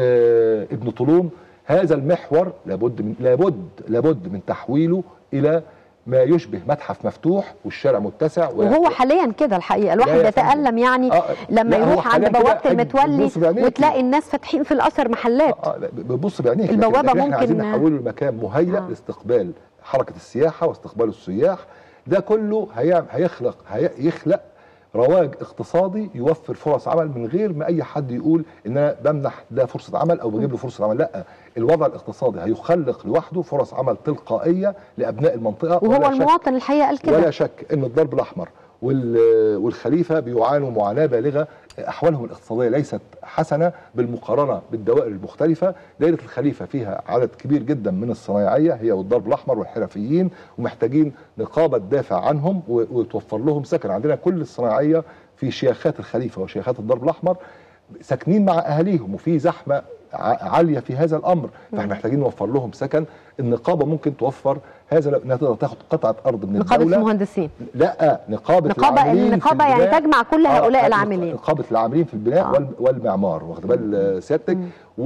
آه، ابن طولون هذا المحور لابد من لابد لابد من تحويله الى ما يشبه متحف مفتوح والشارع متسع وهو حاليا كده الحقيقه لا الواحد يا يتالم فندم. يعني آه، لما لا، هو يروح عند حاليا كده بوابه المتولي بص بعينيكي. وتلاقي الناس فاتحين في الاثر محلات آه لا، بتبص بعينيك لكن- البوابة لكن احنا عايزين ممكن- نحوله لمكان مهيأ آه. لاستقبال حركه السياحه واستقبال السياح ده كله هي- هيخلق هي- يخلق رواج اقتصادي يوفر فرص عمل من غير ما اي حد يقول ان انا بمنح ده فرصه عمل او بجيب له فرصه عمل لا الوضع الاقتصادي هيخلق لوحده فرص عمل تلقائيه لابناء المنطقه ولا وهو شك المواطن الحقيقه قال كده ولا شك ان الضرب الاحمر وال- والخليفه بيعانوا معاناه بالغه احوالهم الاقتصاديه ليست حسنه بالمقارنه بالدوائر المختلفه دائره الخليفه فيها عدد كبير جدا من الصنايعيه هي والضرب الاحمر والحرفيين ومحتاجين نقابه تدافع عنهم و- وتوفر لهم سكن عندنا كل الصنايعيه في شياخات الخليفه وشياخات الضرب الاحمر ساكنين مع اهاليهم وفي زحمه ع- عاليه في هذا الامر فاحنا محتاجين نوفر لهم سكن النقابه ممكن توفر هذا لو- انها تقدر تاخد قطعه ارض من نقابه الدوله المهندسين لا نقابه نقابة- العاملين في النقابة يعني البناء. تجمع كل هؤلاء آه، العاملين. نقابه العاملين في البناء آه. وال- والمعمار واخد بال سيادتك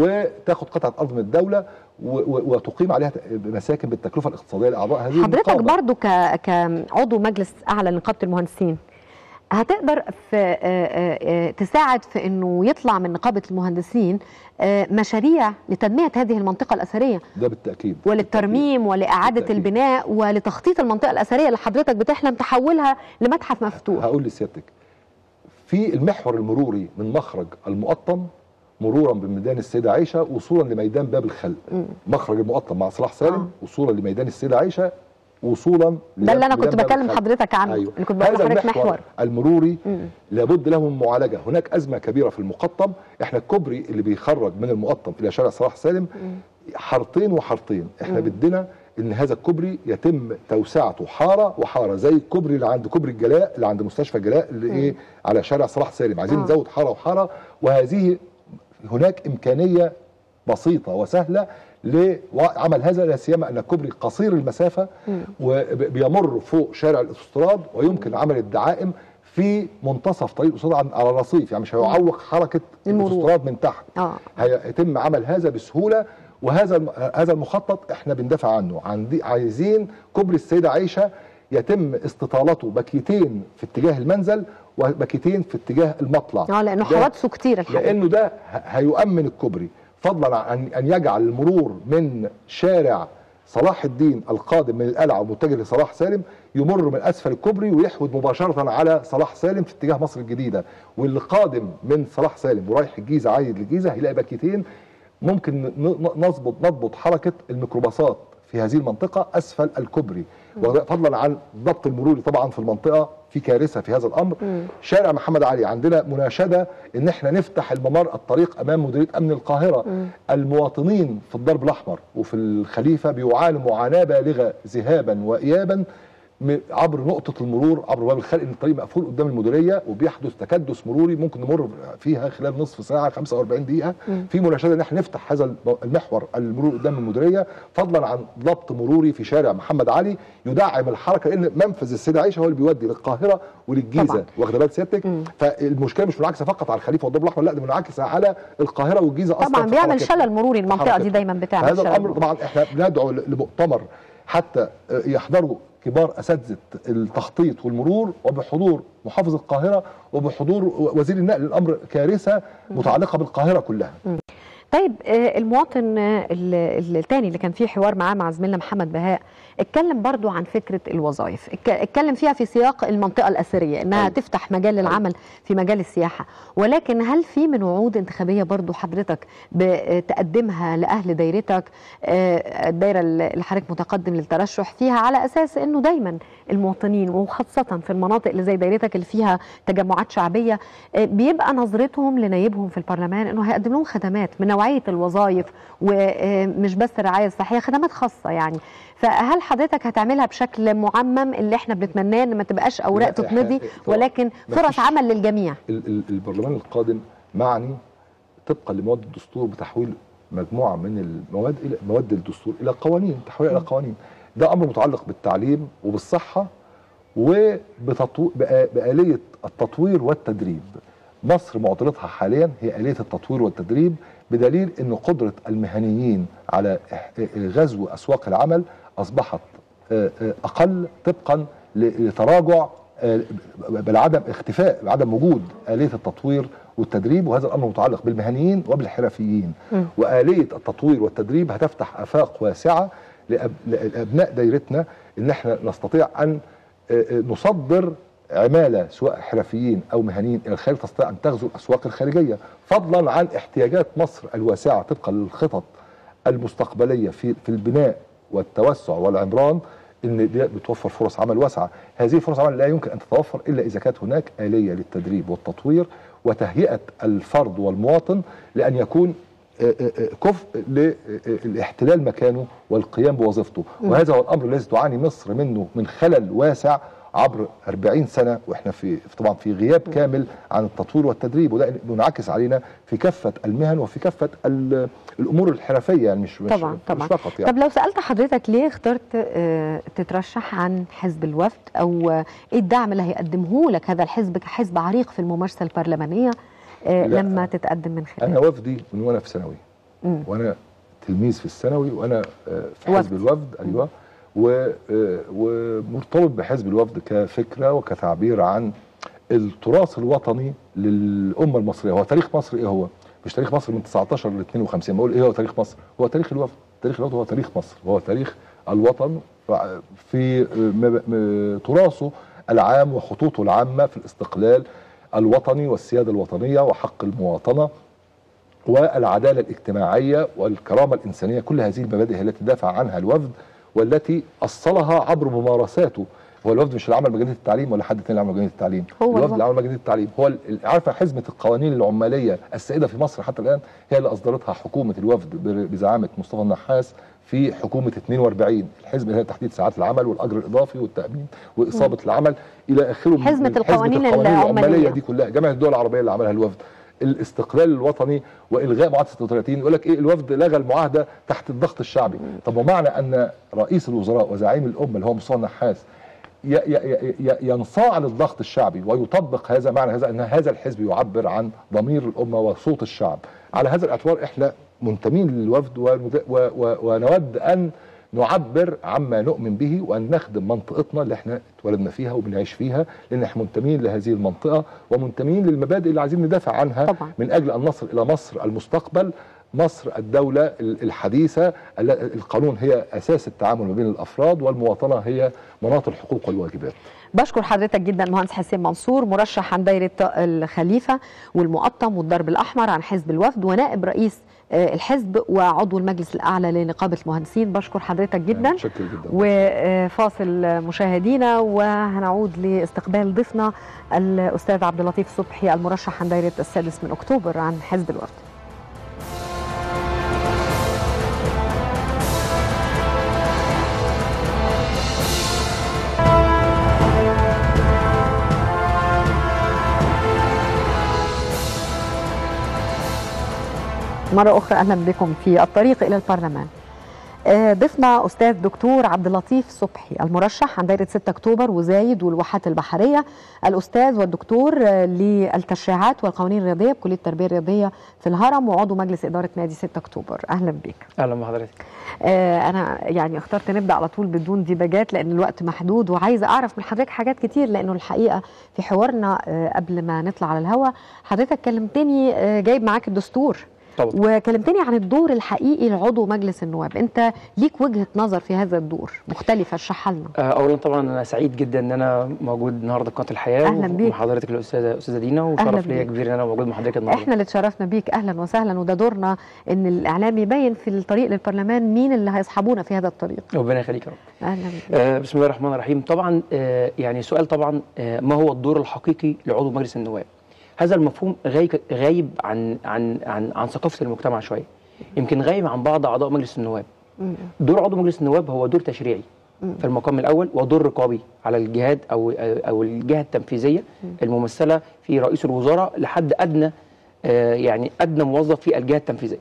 وتاخد قطعه ارض من الدوله و- و- وتقيم عليها ت- مساكن بالتكلفه الاقتصاديه لاعضاء هذه حضرتك النقابه برضو ك... كعضو مجلس اعلى لنقابه المهندسين هتقدر في آه، آه، آه، تساعد في انه يطلع من نقابه المهندسين آه، مشاريع لتنميه هذه المنطقه الاثريه ده بالتاكيد وللترميم ولاعاده بالتأكيد. البناء ولتخطيط المنطقه الاثريه اللي حضرتك بتحلم تحولها لمتحف مفتوح هقول لسيادتك في المحور المروري من مخرج المقطم مرورا بميدان السيده عائشه وصولا لميدان باب الخلق مخرج المقطم مع صلاح سالم آه. وصولا لميدان السيده عائشه وصولا ده اللي انا كنت لميدان باب بكلم الخلق. حضرتك عنه أيوة. اللي كنت بقول هذا لحضرتك المحور محور المروري مم. لابد له من معالجه هناك ازمه كبيره في المقطم احنا الكوبري اللي بيخرج من المقطم الى شارع صلاح سالم حارتين وحارتين احنا بدنا ان هذا الكوبري يتم توسعته حاره وحاره زي الكوبري اللي عند كوبري الجلاء اللي عند مستشفى الجلاء اللي ايه على شارع صلاح سالم عايزين آه. نزود حاره وحاره وهذه هناك امكانيه بسيطه وسهله لعمل هذا لا سيما ان الكوبري قصير المسافه وبيمر فوق شارع الاوتوستراد ويمكن عمل الدعائم في منتصف طريق الاوتوستراد عن- على الرصيف يعني مش هيعوق حركه المرور. الاوتوستراد من تحت اه هيتم عمل هذا بسهوله وهذا الم- هذا المخطط احنا بندافع عنه عندي عايزين كوبري السيده عائشه يتم استطالته باكيتين في اتجاه المنزل وباكيتين في اتجاه المطلع اه لانه ده- حوادثه كتير الحقيقه لانه ده ه- هيؤمن الكوبري فضلا عن ان يجعل المرور من شارع صلاح الدين القادم من القلعه ومتجه لصلاح سالم يمر من اسفل الكوبري ويحود مباشره على صلاح سالم في اتجاه مصر الجديده واللي قادم من صلاح سالم ورايح الجيزه عايد للجيزه هيلاقي باكيتين ممكن ن- ن- نظبط نضبط حركه الميكروباصات في هذه المنطقه اسفل الكوبري فضلا عن ضبط المرور طبعا في المنطقه في كارثه في هذا الامر شارع محمد علي عندنا مناشده ان احنا نفتح الممر الطريق امام مديريه امن القاهره المواطنين في الضرب الاحمر وفي الخليفه بيعانوا معاناه بالغه ذهابا وايابا م- عبر نقطه المرور عبر باب الخلق ان الطريق مقفول قدام المديريه وبيحدث تكدس مروري ممكن نمر فيها خلال نصف ساعه 45 دقيقه في مناشده ان احنا نفتح هذا المحور المرور قدام المديريه فضلا عن ضبط مروري في شارع محمد علي يدعم الحركه لان منفذ السيده عائشه هو اللي بيودي للقاهره وللجيزه طبعاً. واخده بال سيادتك فالمشكله مش منعكسه فقط على الخليفه والضرب الاحمر لا دي منعكسه على القاهره والجيزه اصلا طبعا في بيعمل حركتها. شلل مروري المنطقه دي حركتها. دايما بتعمل هذا شلل الامر مروري. طبعا احنا بندعو لمؤتمر حتى يحضروا كبار اساتذه التخطيط والمرور وبحضور محافظ القاهره وبحضور وزير النقل الامر كارثه متعلقه بالقاهره كلها طيب آه، المواطن آه، ال- ال- التاني اللي كان فيه حوار معاه مع زميلنا محمد بهاء اتكلم برضو عن فكرة الوظائف اتك- اتكلم فيها في سياق المنطقة الأثرية انها أيوة. تفتح مجال للعمل في مجال السياحة ولكن هل في من وعود انتخابية برضو حضرتك بتقدمها لأهل دايرتك آه، الدايرة اللي حضرتك متقدم للترشح فيها على أساس انه دايما المواطنين وخاصة في المناطق اللي زي دايرتك اللي فيها تجمعات شعبية آه، بيبقى نظرتهم لنايبهم في البرلمان انه هيقدم لهم خدمات من نوعيه الوظائف ومش بس الرعايه الصحيه خدمات خاصه يعني فهل حضرتك هتعملها بشكل معمم اللي احنا بنتمناه ان ما تبقاش اوراق لا، إحنا- تتمضي طبعاً. ولكن فرص مفيش- عمل للجميع ال- ال- البرلمان القادم معني طبقا لمواد الدستور بتحويل مجموعه من المواد الى مواد الدستور الى قوانين تحويلها الى قوانين ده امر متعلق بالتعليم وبالصحه وبتطو... بآ- بآلية التطوير والتدريب مصر معضلتها حاليا هي آلية التطوير والتدريب بدليل أن قدرة المهنيين على إح- غزو أسواق العمل أصبحت آه، آه، أقل طبقا ل- لتراجع آه، بل عدم اختفاء عدم وجود آلية التطوير والتدريب وهذا الأمر متعلق بالمهنيين وبالحرفيين وآلية التطوير والتدريب هتفتح آفاق واسعة لأب- لأبناء دايرتنا إن احنا نستطيع أن آه، آه، نصدر عماله سواء حرفيين او مهنيين الى الخارج تستطيع ان تغزو الاسواق الخارجيه فضلا عن احتياجات مصر الواسعه طبقا للخطط المستقبليه في في البناء والتوسع والعمران ان دي بتوفر فرص عمل واسعه هذه الفرص عمل لا يمكن ان تتوفر الا اذا كانت هناك اليه للتدريب والتطوير وتهيئه الفرد والمواطن لان يكون آه، آه، آه، كفء لاحتلال مكانه والقيام بوظيفته وهذا هو الامر الذي تعاني مصر منه من خلل واسع عبر 40 سنه واحنا في في- طبعا في غياب كامل عن التطوير والتدريب وده منعكس علينا في كافه المهن وفي كافه ال- الامور الحرفيه يعني مش مش طبعا طبعا مش فقط يعني طب لو سالت حضرتك ليه اخترت آه، تترشح عن حزب الوفد او آه، ايه الدعم اللي هيقدمه لك هذا الحزب كحزب عريق في الممارسه البرلمانيه آه، لا. لما تتقدم من خلاله انا وفدي من وانا في ثانوي مم. وانا تلميذ في الثانوي وانا آه، في حزب وفد. الوفد ايوه و- آه، ومرتبط بحزب الوفد كفكره وكتعبير عن التراث الوطني للامه المصريه هو تاريخ مصر ايه هو مش تاريخ مصر من 19 ل 52 بقول ايه هو تاريخ مصر هو تاريخ الوفد تاريخ الوفد هو تاريخ مصر هو تاريخ الوطن ف- في م- م- تراثه العام وخطوطه العامه في الاستقلال الوطني والسياده الوطنيه وحق المواطنه والعداله الاجتماعيه والكرامه الانسانيه كل هذه المبادئ هي التي دافع عنها الوفد والتي اصلها عبر ممارساته هو الوفد مش اللي عمل مجانيه التعليم ولا حد تاني اللي عمل مجانيه التعليم هو الوفد الوفد. اللي عمل مجانيه التعليم هو ال- عارفه حزمه القوانين العماليه السائده في مصر حتى الان هي اللي اصدرتها حكومه الوفد ب- بزعامه مصطفى النحاس في حكومه 42 الحزب اللي هي تحديد ساعات العمل والاجر الاضافي والتامين واصابه العمل الى اخره من- حزمة من القوانين العماليه العمالية. دي كلها جامعه الدول العربيه اللي عملها الوفد الاستقلال الوطني والغاء معاهده 36 يقول لك ايه الوفد لغى المعاهده تحت الضغط الشعبي طب ومعنى ان رئيس الوزراء وزعيم الامه اللي هو مصطفى النحاس ي- ي- ي- ينصاع للضغط الشعبي ويطبق هذا معنى هذا ان هذا الحزب يعبر عن ضمير الامه وصوت الشعب على هذا الاعتبار احنا منتمين للوفد ومد- و- و- ونود ان نعبر عما نؤمن به وان نخدم منطقتنا اللي احنا اتولدنا فيها وبنعيش فيها لان احنا منتمين لهذه المنطقه ومنتمين للمبادئ اللي عايزين ندافع عنها طبعاً. من اجل ان نصل الى مصر المستقبل مصر الدولة ال- الحديثة ال- القانون هي أساس التعامل ما بين الأفراد والمواطنة هي مناط الحقوق والواجبات بشكر حضرتك جدا مهندس حسين منصور مرشح عن دايرة الخليفة والمقطم والدرب الأحمر عن حزب الوفد ونائب رئيس آه، الحزب وعضو المجلس الأعلى لنقابة المهندسين بشكر حضرتك جدا متشكر جدا وفاصل مشاهدينا وهنعود لاستقبال ضيفنا الأستاذ عبد اللطيف صبحي المرشح عن دايرة السادس من أكتوبر عن حزب الوفد مرة أخرى أهلا بكم في الطريق إلى البرلمان آه، ضيفنا أستاذ دكتور عبد اللطيف صبحي المرشح عن دائرة 6 أكتوبر وزايد والواحات البحرية الأستاذ والدكتور آه، للتشريعات والقوانين الرياضية بكلية التربية الرياضية في الهرم وعضو مجلس إدارة نادي 6 أكتوبر أهلا بك اهلا بحضرتك آه، أنا يعني اخترت نبدأ على طول بدون ديباجات لأن الوقت محدود وعايزة أعرف من حضرتك حاجات كتير لأنه الحقيقة في حوارنا آه، قبل ما نطلع على الهوا حضرتك كلمتني آه، جايب معاك الدستور طبعا وكلمتني عن الدور الحقيقي لعضو مجلس النواب انت ليك وجهة نظر في هذا الدور مختلفة اشرحها لنا آه، اولا طبعا انا سعيد جدا ان انا موجود النهارده في قناه الحياه أهلاً بيك. مع حضرتك الاستاذه استاذه دينا أهلاً وشرف ليا بيك. كبير ان انا موجود مع حضرتك النهارده احنا اللي اتشرفنا بيك اهلا وسهلا وده دورنا ان الاعلام يبين في الطريق للبرلمان مين اللي هيصحبونا في هذا الطريق ربنا يخليك يا رب اهلا بيك آه، بسم الله الرحمن الرحيم طبعا آه، يعني سؤال طبعا آه، ما هو الدور الحقيقي لعضو مجلس النواب هذا المفهوم غايب غايب عن عن عن عن ثقافه المجتمع شويه يمكن غايب عن بعض اعضاء مجلس النواب مم. دور عضو مجلس النواب هو دور تشريعي في المقام الاول ودور رقابي على الجهات او او الجهه التنفيذيه الممثله في رئيس الوزراء لحد ادنى آه، يعني ادنى موظف في الجهه التنفيذيه.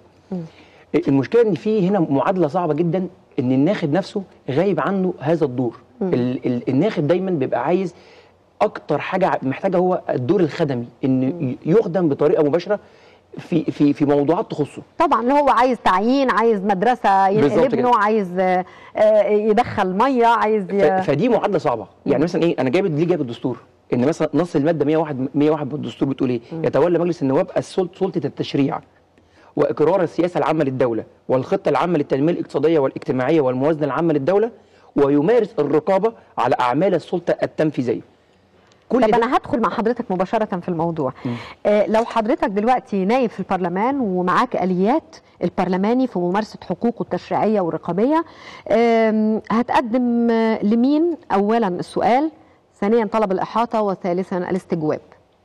المشكله ان في هنا معادله صعبه جدا ان الناخب نفسه غايب عنه هذا الدور. ال- ال- الناخب دايما بيبقى عايز اكتر حاجه محتاجه هو الدور الخدمي ان يخدم بطريقه مباشره في في في موضوعات تخصه. طبعا اللي هو عايز تعيين عايز مدرسة ينقل بالظبط ابنه كده. عايز آه، آه، يدخل مية عايز ف- ي... فدي معادله صعبه يعني مثلا ايه انا جايب ليه جايب الدستور ان مثلا نص الماده 101 101 من الدستور بتقول ايه يتولى مجلس النواب السلط سلطه التشريع واقرار السياسه العامه للدوله والخطه العامه للتنميه الاقتصاديه والاجتماعيه والموازنه العامه للدوله ويمارس الرقابه على اعمال السلطه التنفيذيه كل طب ده انا هدخل مع حضرتك مباشره في الموضوع آه لو حضرتك دلوقتي نايب في البرلمان ومعاك اليات البرلماني في ممارسه حقوقه التشريعيه والرقابيه آم، هتقدم آه، لمين اولا السؤال ثانيا طلب الاحاطه وثالثا الاستجواب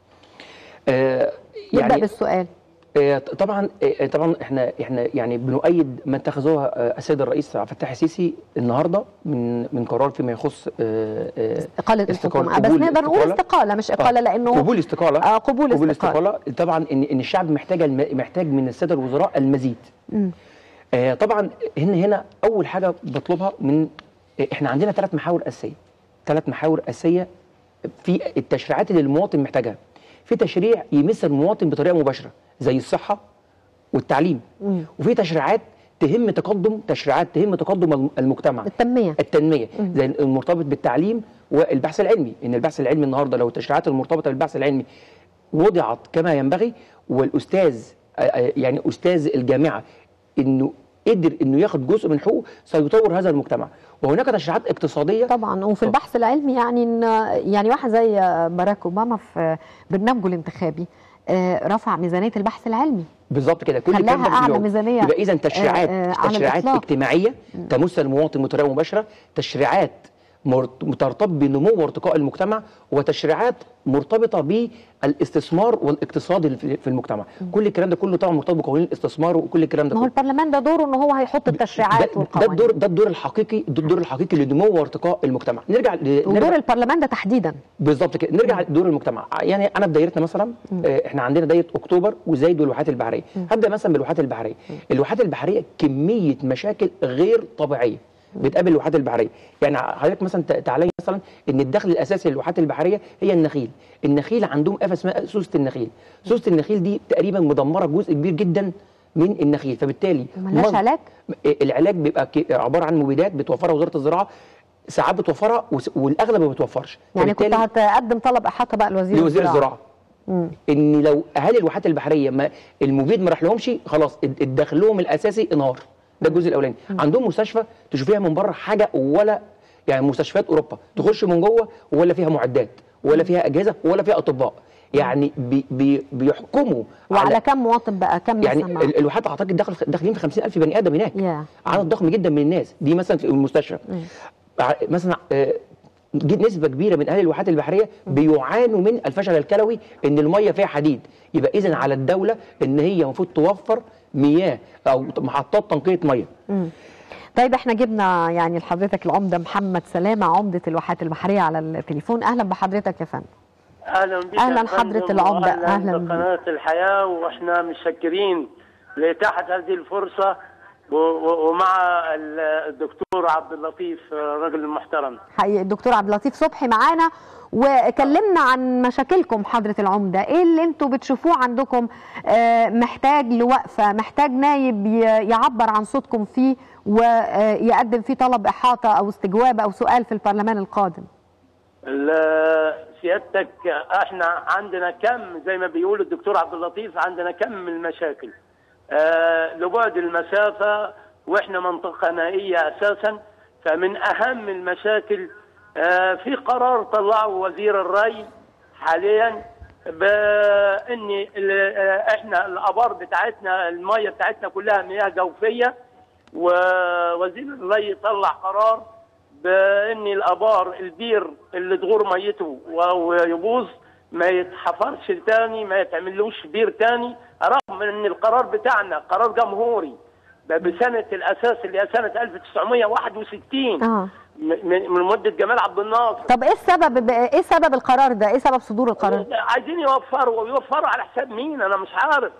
آه نبدا يعني بالسؤال آه، طبعا آه، طبعا احنا احنا يعني بنؤيد ما اتخذوه آه، السيد الرئيس عبد الفتاح السيسي النهارده من من قرار فيما يخص آه، آه، اقاله استقالة- الحكومه بس قبول نقدر نقول الاستقالة. استقاله مش اقاله لانه قبول استقاله آه قبول, قبول استقاله, استقاله طبعا ان ان الشعب محتاج الم... محتاج من الساده الوزراء المزيد مم. آه طبعا هنا هنا اول حاجه بطلبها من آه، احنا عندنا ثلاث محاور اساسيه ثلاث محاور اساسيه في التشريعات اللي المواطن محتاجها في تشريع يمس المواطن بطريقه مباشره زي الصحه والتعليم مم. وفي تشريعات تهم تقدم تشريعات تهم تقدم الم- المجتمع التنميه التنميه زي المرتبط بالتعليم والبحث العلمي ان البحث العلمي النهارده لو التشريعات المرتبطه بالبحث العلمي وضعت كما ينبغي والاستاذ آه، آه، يعني استاذ الجامعه انه قدر انه ياخد جزء من حقوقه سيطور هذا المجتمع وهناك تشريعات اقتصاديه طبعا وفي البحث العلمي يعني إن يعني واحد زي باراك اوباما في برنامجه الانتخابي آه، رفع ميزانيه البحث العلمي بالظبط كده كل خلاها الكلام ده أعلى باليوم. ميزانية، يبقى اذا تشريعات آه، آه، على تشريعات الإطلاق. اجتماعيه تمس المواطن بطريقه مباشره تشريعات مرت- مرتبطه بنمو وارتقاء المجتمع وتشريعات مرتبطه بالاستثمار والاقتصاد اللي في في المجتمع كل الكلام ده كله طبعا مرتبط بقوانين الاستثمار وكل الكلام ده ما هو كله البرلمان ده دوره ان هو هيحط التشريعات ده, ده والقوانين الدور ده الدور الحقيقي ده الدور الحقيقي لنمو وارتقاء المجتمع نرجع ل- ودور نرجع البرلمان ده تحديدا بالظبط كده نرجع لدور المجتمع يعني انا في دايرتنا مثلا آه، احنا عندنا دايره اكتوبر وزايد والواحات البحريه هبدا مثلا بالواحات البحريه الواحات البحريه كميه مشاكل غير طبيعيه بتقابل الواحات البحريه يعني حضرتك مثلا ت- تعالى مثلا ان الدخل الاساسي للواحات البحريه هي النخيل النخيل عندهم افه اسمها سوسه النخيل سوسه النخيل دي تقريبا مدمره جزء كبير جدا من النخيل فبالتالي ملهاش مص- علاج العلاج بيبقى ك- عباره عن مبيدات بتوفرها وزاره الزراعه ساعات بتوفرها وس- والاغلب ما بتوفرش يعني كنت فبالتالي- هتقدم طلب احاطه بقى لوزير لوزير الزراعه مم. ان لو اهالي الواحات البحريه ما المبيد ما راح لهمش خلاص اد- ادخل لهم الاساسي انهار ده الجزء الاولاني عندهم مستشفى تشوفيها من بره حاجه ولا يعني مستشفيات اوروبا تخش من جوه ولا فيها معدات ولا فيها اجهزه ولا فيها اطباء يعني بي بي بيحكموا وعلى كم مواطن بقى كم يعني مثلا ال- الواحات اعتقد داخل داخلين في 50000 بني ادم هناك يا. عدد ضخم جدا من الناس دي مثلا في المستشفى ع- مثلا آه، جي- نسبه كبيره من اهل الواحات البحريه بيعانوا من الفشل الكلوي ان الميه فيها حديد يبقى اذا على الدوله ان هي المفروض توفر مياه او محطات تنقيه ميه طيب احنا جبنا يعني لحضرتك العمده محمد سلامه عمده الواحات البحريه على التليفون اهلا بحضرتك يا فندم اهلا بك أهلاً يا فندم، حضرة العمدة، وأهلاً أهلاً بك. بقناه الحياه واحنا متشكرين لاتاحه هذه الفرصه و- و- ومع ال- الدكتور عبد اللطيف الراجل المحترم حقيقي الدكتور عبد اللطيف صبحي معانا وكلمنا عن مشاكلكم حضرة العمدة ايه اللي انتوا بتشوفوه عندكم آه، محتاج لوقفة محتاج نايب ي- يعبر عن صوتكم فيه ويقدم فيه طلب إحاطة أو استجواب أو سؤال في البرلمان القادم ال- سيادتك احنا عندنا كم زي ما بيقول الدكتور عبد اللطيف عندنا كم من المشاكل آه، لبعد المسافه واحنا منطقه نائيه اساسا فمن اهم المشاكل آه، في قرار طلعه وزير الري حاليا بان ال- آه، احنا الابار بتاعتنا الميه بتاعتنا كلها مياه جوفيه ووزير الري طلع قرار بان الابار البير اللي تغور ميته ويبوظ ما يتحفرش تاني ما يتعملوش بير تاني رغم ان القرار بتاعنا قرار جمهوري ده بسنه الاساس اللي هي سنه 1961 اه م- من من مده جمال عبد الناصر طب ايه السبب ايه سبب القرار ده ايه سبب صدور القرار عايزين يوفروا ويوفروا على حساب مين انا مش عارف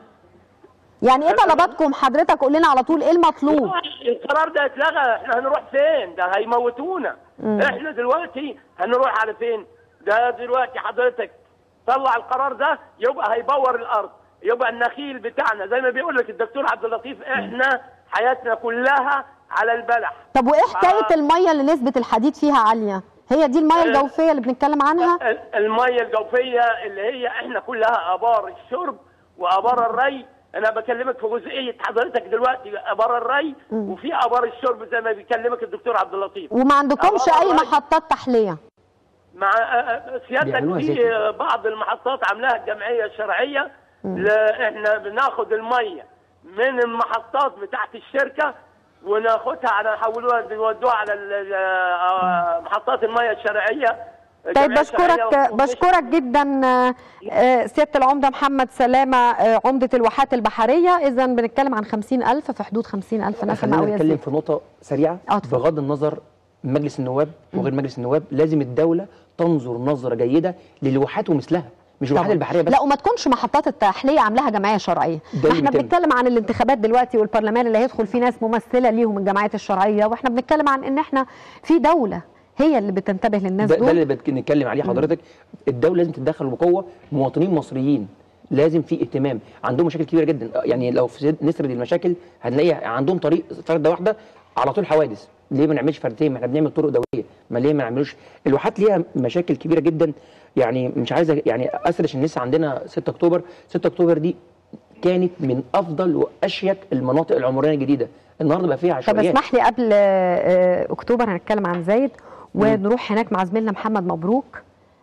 يعني ايه طلباتكم حضرتك قول لنا على طول ايه المطلوب القرار ده اتلغى احنا هنروح فين ده هيموتونا مم. احنا دلوقتي هنروح على فين ده دلوقتي حضرتك طلع القرار ده يبقى هيبور الارض يبقى النخيل بتاعنا زي ما بيقول لك الدكتور عبد اللطيف احنا حياتنا كلها على البلح طب وايه حكايه الميه اللي نسبه الحديد فيها عاليه هي دي الميه الجوفيه اللي بنتكلم عنها ال- الميه الجوفيه اللي هي احنا كلها ابار الشرب وابار الري انا بكلمك في جزئيه حضرتك دلوقتي ابار الري وفي ابار الشرب زي ما بيكلمك الدكتور عبد اللطيف وما عندكمش أبار اي الري محطات تحليه مع آه، آه، سيادتك بيعملوها في زيت. آه، بعض المحطات عاملاها الجمعيه الشرعيه لا احنا بناخد الميه من المحطات بتاعت الشركه وناخدها على نحولوها نودوها على ال- آه، محطات الميه الشرعيه طيب الجمعية الشرعية بشكرك ومش- بشكرك جدا آه، آه، سياده العمده محمد سلامه آه، عمده الواحات البحريه اذا بنتكلم عن 50000 في حدود 50000 نسمه خلينا او نتكلم يزيد في نقطة سريعة آه، اتفضل. بغض النظر مجلس النواب وغير مجلس النواب لازم الدولة تنظر نظرة جيدة للواحات ومثلها مش الواحات طبعاً. البحرية بس لا وما تكونش محطات التحليه عاملاها جمعيه شرعيه ده اللي احنا بيتم. بنتكلم عن الانتخابات دلوقتي والبرلمان اللي هيدخل فيه ناس ممثله ليهم الجمعيات الشرعيه واحنا بنتكلم عن ان احنا في دوله هي اللي بتنتبه للناس ده, ده دول اللي بنتكلم عليه حضرتك الدولة لازم تتدخل بقوة مواطنين مصريين لازم في اهتمام عندهم مشاكل كبيره جدا يعني لو في نسرد المشاكل هنلاقي عندهم طريق فرده واحده على طول حوادث ليه ما نعملش فردتين ما احنا بنعمل طرق دوليه ما ليه ما نعملوش الواحات ليها مشاكل كبيره جدا يعني مش عايز يعني اسرش عشان لسه عندنا 6 اكتوبر 6 اكتوبر دي كانت من افضل واشيك المناطق العمرانيه الجديده النهارده بقى فيها طب عشوائيات اسمح لي قبل آه، اكتوبر هنتكلم عن زايد ونروح هناك مع زميلنا محمد مبروك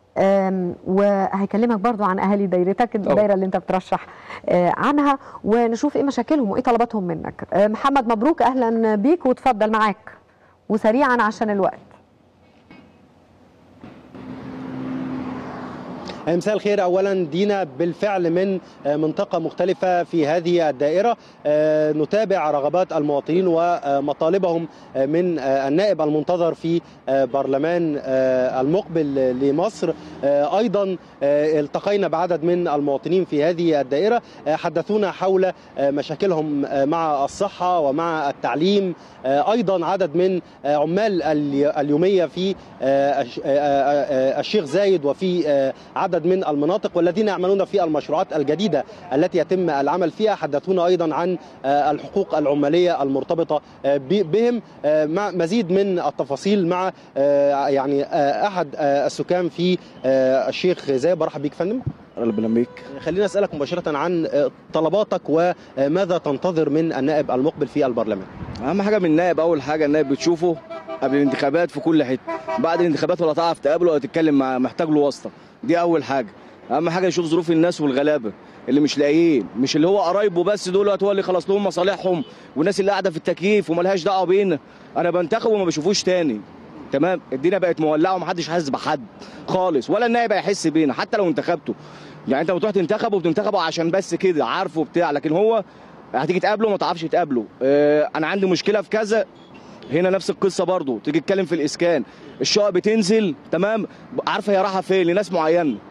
آم، وهيكلمك برضو عن اهالي دايرتك الدايره اللي انت بترشح آه، عنها ونشوف ايه مشاكلهم وايه طلباتهم منك آه، محمد مبروك اهلا بيك وتفضل معاك وسريعا عشان الوقت مساء الخير اولا دينا بالفعل من منطقه مختلفه في هذه الدائره نتابع رغبات المواطنين ومطالبهم من النائب المنتظر في برلمان المقبل لمصر ايضا التقينا بعدد من المواطنين في هذه الدائره حدثونا حول مشاكلهم مع الصحه ومع التعليم ايضا عدد من عمال اليوميه في الشيخ زايد وفي عدد من المناطق والذين يعملون في المشروعات الجديده التي يتم العمل فيها حدثونا ايضا عن الحقوق العماليه المرتبطه بهم مع مزيد من التفاصيل مع يعني احد السكان في الشيخ زايد برحب بيك فندم ربنا بيك خلينا اسالك مباشره عن طلباتك وماذا تنتظر من النائب المقبل في البرلمان اهم حاجه من النائب اول حاجه النائب بتشوفه قبل الانتخابات في كل حته بعد الانتخابات ولا تعرف تقابله ولا تتكلم معاه محتاج له واسطه دي اول حاجه اهم حاجه يشوف ظروف الناس والغلابه اللي مش لاقيين مش اللي هو قرايبه بس دول هو اللي خلص لهم مصالحهم والناس اللي قاعده في التكييف وملهاش دعوه بينا انا بنتخب وما بشوفوش تاني تمام الدنيا بقت مولعه ومحدش حاسس بحد خالص ولا النائب هيحس بينا حتى لو انتخبته يعني انت بتروح تنتخبه وبتنتخبه عشان بس كده عارفه بتاع لكن هو هتيجي تقابله ما تعرفش تقابله اه انا عندي مشكله في كذا هنا نفس القصه برضو تيجي تتكلم في الاسكان الشقق بتنزل تمام عارفه هي رايحه فين لناس معينه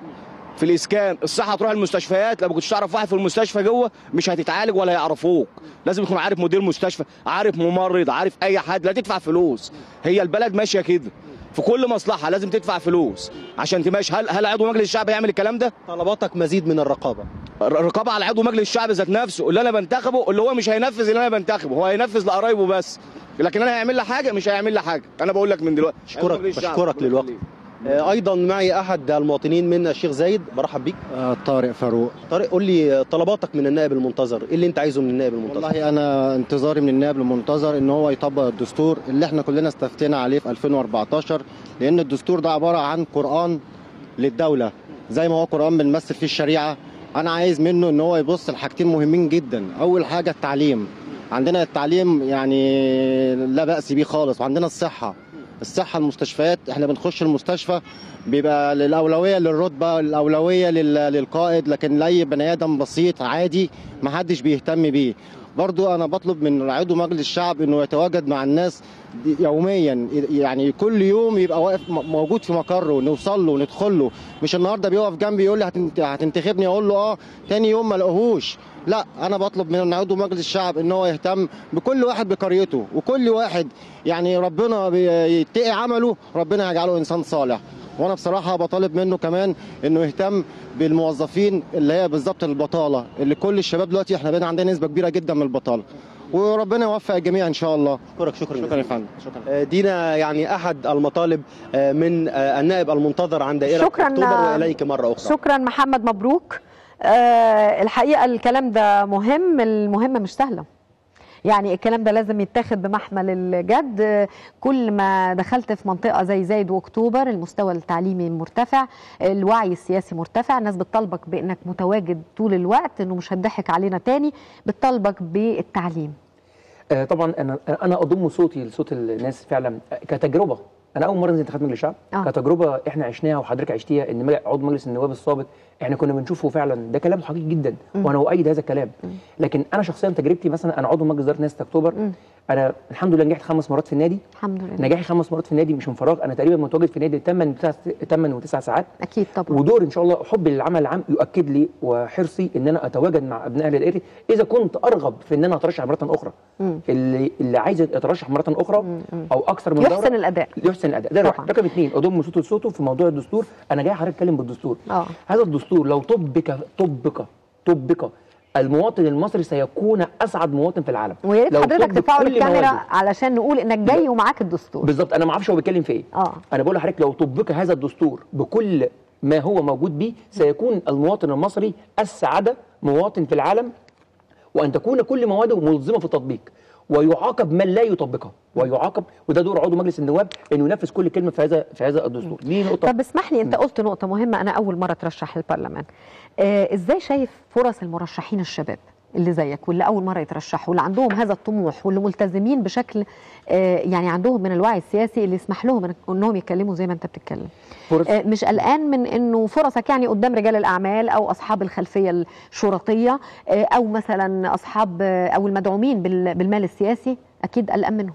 في الاسكان الصحه تروح المستشفيات لو ما كنتش تعرف واحد في المستشفى جوه مش هتتعالج ولا يعرفوك لازم تكون عارف مدير مستشفى عارف ممرض عارف اي حد لا تدفع فلوس هي البلد ماشيه كده في كل مصلحه لازم تدفع فلوس عشان تماشي هل هل عضو مجلس الشعب هيعمل الكلام ده طلباتك مزيد من الرقابه الرقابه على عضو مجلس الشعب ذات نفسه اللي انا بنتخبه اللي هو مش هينفذ اللي انا بنتخبه هو هينفذ لقرايبه بس لكن انا هيعمل لي حاجه مش هيعمل لي حاجه انا بقول لك من دلوقتي عضو اشكرك مجلس الشعب. بشكرك للوقت آه، ايضا معي احد المواطنين من الشيخ زايد برحب بيك طارق فاروق طارق قول لي طلباتك من النائب المنتظر ايه اللي انت عايزه من النائب المنتظر والله انا انتظاري من النائب المنتظر ان هو يطبق الدستور اللي احنا كلنا استفتينا عليه في 2014 لان الدستور ده عباره عن قران للدوله زي ما هو قران بنمثل فيه الشريعه انا عايز منه ان هو يبص لحاجتين مهمين جدا اول حاجه التعليم عندنا التعليم يعني لا باس بيه خالص وعندنا الصحه الصحه المستشفيات احنا بنخش المستشفى بيبقى الاولويه للرتبه الاولويه لل- للقائد لكن لاي بني ادم بسيط عادي ما حدش بيهتم بيه برضو انا بطلب من عضو مجلس الشعب انه يتواجد مع الناس يوميا يعني كل يوم يبقى واقف م- موجود في مقره نوصل له وندخل له مش النهارده بيقف جنبي يقول لي هتنت- هتنتخبني اقول له اه تاني يوم ما لقوهوش لا انا بطلب من عضو مجلس الشعب ان هو يهتم بكل واحد بقريته وكل واحد يعني ربنا بيتقي عمله ربنا هيجعله انسان صالح وانا بصراحه بطالب منه كمان انه يهتم بالموظفين اللي هي بالظبط البطاله اللي كل الشباب دلوقتي احنا بقينا عندنا نسبه كبيره جدا من البطاله وربنا يوفق الجميع ان شاء الله شكرا شكرا شكرا يا فندم شكرا آه، دينا يعني احد المطالب آه، من آه، النائب المنتظر عن دائره شكراً. اكتوبر واليك مره اخرى شكرا محمد مبروك آه الحقيقه الكلام ده مهم المهمه مش سهله يعني الكلام ده لازم يتاخد بمحمل الجد آه، كل ما دخلت في منطقه زي زايد واكتوبر المستوى التعليمي مرتفع الوعي السياسي مرتفع الناس بتطالبك بانك متواجد طول الوقت انه مش هتضحك علينا تاني بتطالبك بالتعليم آه، طبعا انا انا اضم صوتي لصوت الناس فعلا آه، كتجربه انا اول مره انزل انتخابات مجلس الشعب آه. كتجربه احنا عشناها وحضرتك عشتيها ان مج- عضو مجلس النواب السابق احنا كنا بنشوفه فعلا ده كلام حقيقي جدا وانا اؤيد هذا الكلام لكن انا شخصيا تجربتي مثلا انا عضو مجلس اداره ناس اكتوبر انا الحمد لله نجحت خمس مرات في النادي الحمد لله نجاحي خمس مرات في النادي مش من فراغ انا تقريبا متواجد في النادي 8 8 و9 ساعات اكيد طبعا ودور ان شاء الله حبي للعمل العام يؤكد لي وحرصي ان انا اتواجد مع ابناء اهل دائرتي اذا كنت ارغب في ان انا اترشح مره اخرى مم. اللي اللي عايز يترشح مره اخرى او اكثر من يحسن دوره الاداء يحسن الاداء ده طبعاً. واحد رقم اثنين اضم صوته لصوته في موضوع الدستور انا جاي حضرتك اتكلم بالدستور اه هذا الدستور لو طبق طبق طبق المواطن المصري سيكون اسعد مواطن في العالم ويا ريت لو حضرتك طبق ترفعوا كل الكاميرا مواده. علشان نقول انك جاي ومعاك الدستور بالظبط انا ما اعرفش هو بيتكلم في ايه اه انا بقول لحضرتك لو طبق هذا الدستور بكل ما هو موجود به سيكون المواطن المصري اسعد مواطن في العالم وان تكون كل مواده ملزمه في التطبيق ويعاقب من لا يطبقها ويعاقب وده دور عضو مجلس النواب انه ينفذ كل كلمه في هذا في هذا الدستور دي نقطه طب اسمح لي انت قلت نقطه مهمه انا اول مره اترشح للبرلمان آه ازاي شايف فرص المرشحين الشباب اللي زيك واللي اول مره يترشحوا واللي عندهم هذا الطموح واللي ملتزمين بشكل آه يعني عندهم من الوعي السياسي اللي يسمح لهم إن- انهم يتكلموا زي ما انت بتتكلم فرص آه مش قلقان من انه فرصك يعني قدام رجال الاعمال او اصحاب الخلفيه الشرطيه آه او مثلا اصحاب آه او المدعومين بال- بالمال السياسي اكيد قلقان منهم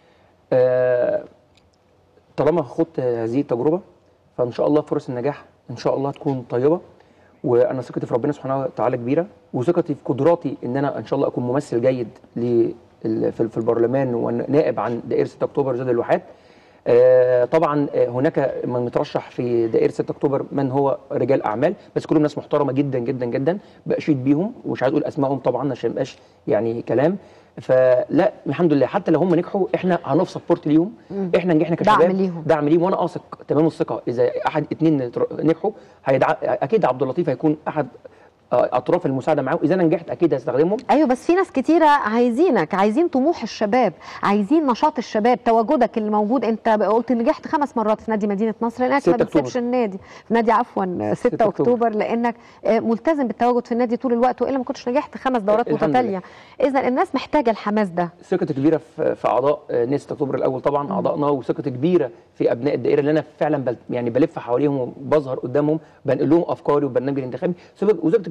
آه، طالما خدت هذه التجربه فان شاء الله فرص النجاح ان شاء الله تكون طيبه وانا ثقتي في ربنا سبحانه وتعالى كبيره وثقتي في قدراتي ان انا ان شاء الله اكون ممثل جيد ل- في في البرلمان ونائب عن دائره 6 اكتوبر زاد الواحات آه، طبعا آه، هناك من مترشح في دائره 6 اكتوبر من هو رجال اعمال بس كلهم ناس محترمه جدا جدا جدا باشيد بيهم ومش عايز اقول اسمائهم طبعا عشان ما يبقاش يعني كلام فلا الحمد لله حتى لو هم نجحوا احنا هنقف سبورت ليهم احنا نجحنا كشباب دعم ليهم. دعم ليهم وانا واثق تمام الثقه اذا احد اتنين نتر- نجحوا هيدع... اكيد عبد اللطيف هيكون احد آه، اطراف المساعده معاهم اذا انا نجحت اكيد هستخدمهم ايوه بس في ناس كتيره عايزينك عايزين طموح الشباب عايزين نشاط الشباب تواجدك اللي موجود انت قلت نجحت خمس مرات في نادي مدينه نصر لانك 6 ما بتسيبش أكتوبر. النادي في نادي عفوا 6 أكتوبر. اكتوبر لانك آه، ملتزم بالتواجد في النادي طول الوقت والا ما كنتش نجحت خمس دورات الحمد متتاليه اذا الناس محتاجه الحماس ده ثقتي كبيره في في اعضاء آه، نادي 6 اكتوبر الاول طبعا اعضائنا وثقتي كبيره في ابناء الدائره اللي انا فعلا بل يعني بلف حواليهم وبظهر قدامهم بنقل لهم افكاري وبرنامجي الانتخابي ثقة- وثقتي كبيره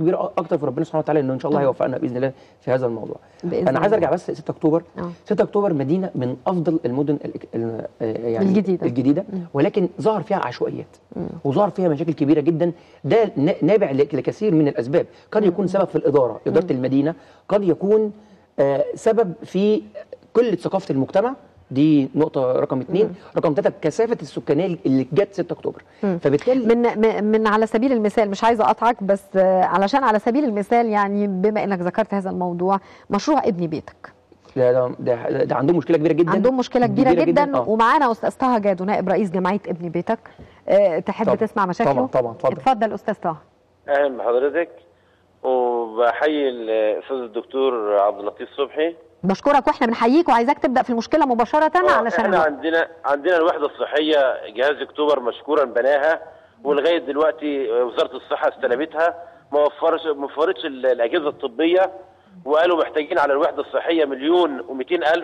كبيره اكتر في ربنا سبحانه وتعالى انه ان شاء الله طبعا. هيوفقنا باذن الله في هذا الموضوع بإذن انا عايز الله. ارجع بس 6 اكتوبر آه. 6 اكتوبر مدينه من افضل المدن ال- ال- يعني الجديدة. الجديده ولكن ظهر فيها عشوائيات وظهر فيها مشاكل كبيره جدا ده ن- نابع ل- لكثير من الاسباب قد يكون سبب في الاداره اداره المدينه قد يكون آه، سبب في قله ثقافه المجتمع دي نقطة رقم اثنين، رقم ثلاثة كثافة السكانية اللي جت 6 أكتوبر، فبالتالي من م- من على سبيل المثال مش عايزه اقطعك بس آه، علشان على سبيل المثال يعني بما انك ذكرت هذا الموضوع مشروع ابني بيتك ده ده, ده, ده عندهم مشكلة كبيرة جدا عندهم مشكله كبيره, جدا, جداً آه. ومعانا استاذ طه جادو نائب رئيس جمعيه ابني بيتك آه، تحب طبعاً. تسمع مشاكله طبعاً، طبعاً، اتفضل. اتفضل استاذ طه اهلا بحضرتك وبحيي الاستاذ الدكتور عبد اللطيف صبحي بشكرك واحنا بنحييك وعايزاك تبدا في المشكله مباشره علشان احنا الوقت. عندنا عندنا الوحده الصحيه جهاز اكتوبر مشكورا بناها ولغايه دلوقتي وزاره الصحه استلمتها ما وفرش ما وفرتش ال- الاجهزه الطبيه وقالوا محتاجين على الوحده الصحيه مليون و200 الف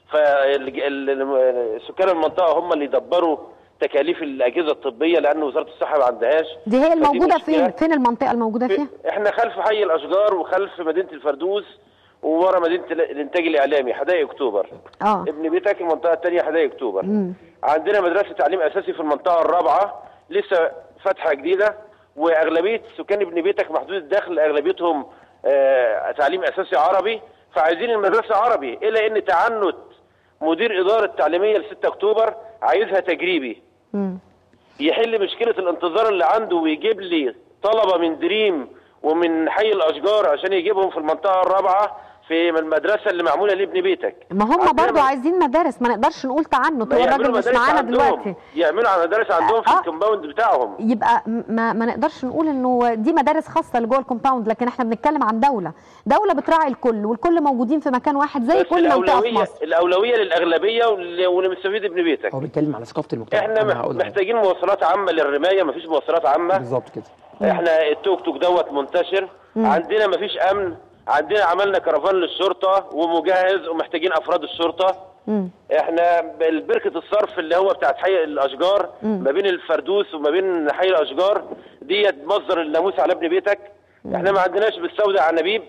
فسكان المنطقه هم اللي يدبروا تكاليف الاجهزه الطبيه لان وزاره الصحه ما عندهاش دي هي فدي الموجوده مشكلة. فين فين المنطقه الموجوده فيها احنا خلف حي الاشجار وخلف مدينه الفردوس وورا مدينه ال- الانتاج الاعلامي حدائق اكتوبر اه ابن بيتك المنطقه الثانيه حدائق اكتوبر مم. عندنا مدرسه تعليم اساسي في المنطقه الرابعه لسه فاتحه جديده واغلبيه سكان ابن بيتك محدود الدخل اغلبيتهم آه تعليم اساسي عربي فعايزين المدرسه عربي الا ان تعنت مدير اداره تعليميه ل 6 اكتوبر عايزها تجريبي مم. يحل مشكله الانتظار اللي عنده ويجيب لي طلبه من دريم ومن حي الاشجار عشان يجيبهم في المنطقه الرابعه في المدرسه اللي معموله لابن بيتك ما هم عندنا برضو مد- عايزين مدارس ما نقدرش نقول تعنت ما هو يعملوا الراجل مش مدارس معانا عندهم. دلوقتي يعملوا على مدارس عندهم في آه. الكومباوند بتاعهم يبقى م- ما, ما نقدرش نقول انه دي مدارس خاصه اللي جوه الكومباوند لكن احنا بنتكلم عن دوله دوله بتراعي الكل والكل موجودين في مكان واحد زي بس كل منطقه في الاولويه مصر الاولويه للاغلبيه واللي واللي مستفيد ابن بيتك هو بيتكلم على ثقافة المجتمع احنا أنا مح- هقول لك. محتاجين مواصلات عامه للرمايه مفيش مواصلات عامه بالظبط كده احنا التوك توك دوت منتشر عندنا مفيش امن عندنا عملنا كرفان للشرطه ومجهز ومحتاجين افراد الشرطه مم. احنا بركه الصرف اللي هو بتاعت حي الاشجار ما بين الفردوس وما بين حي الاشجار ديت مصدر الناموس على ابن بيتك احنا ما عندناش بالسوداء عنابيب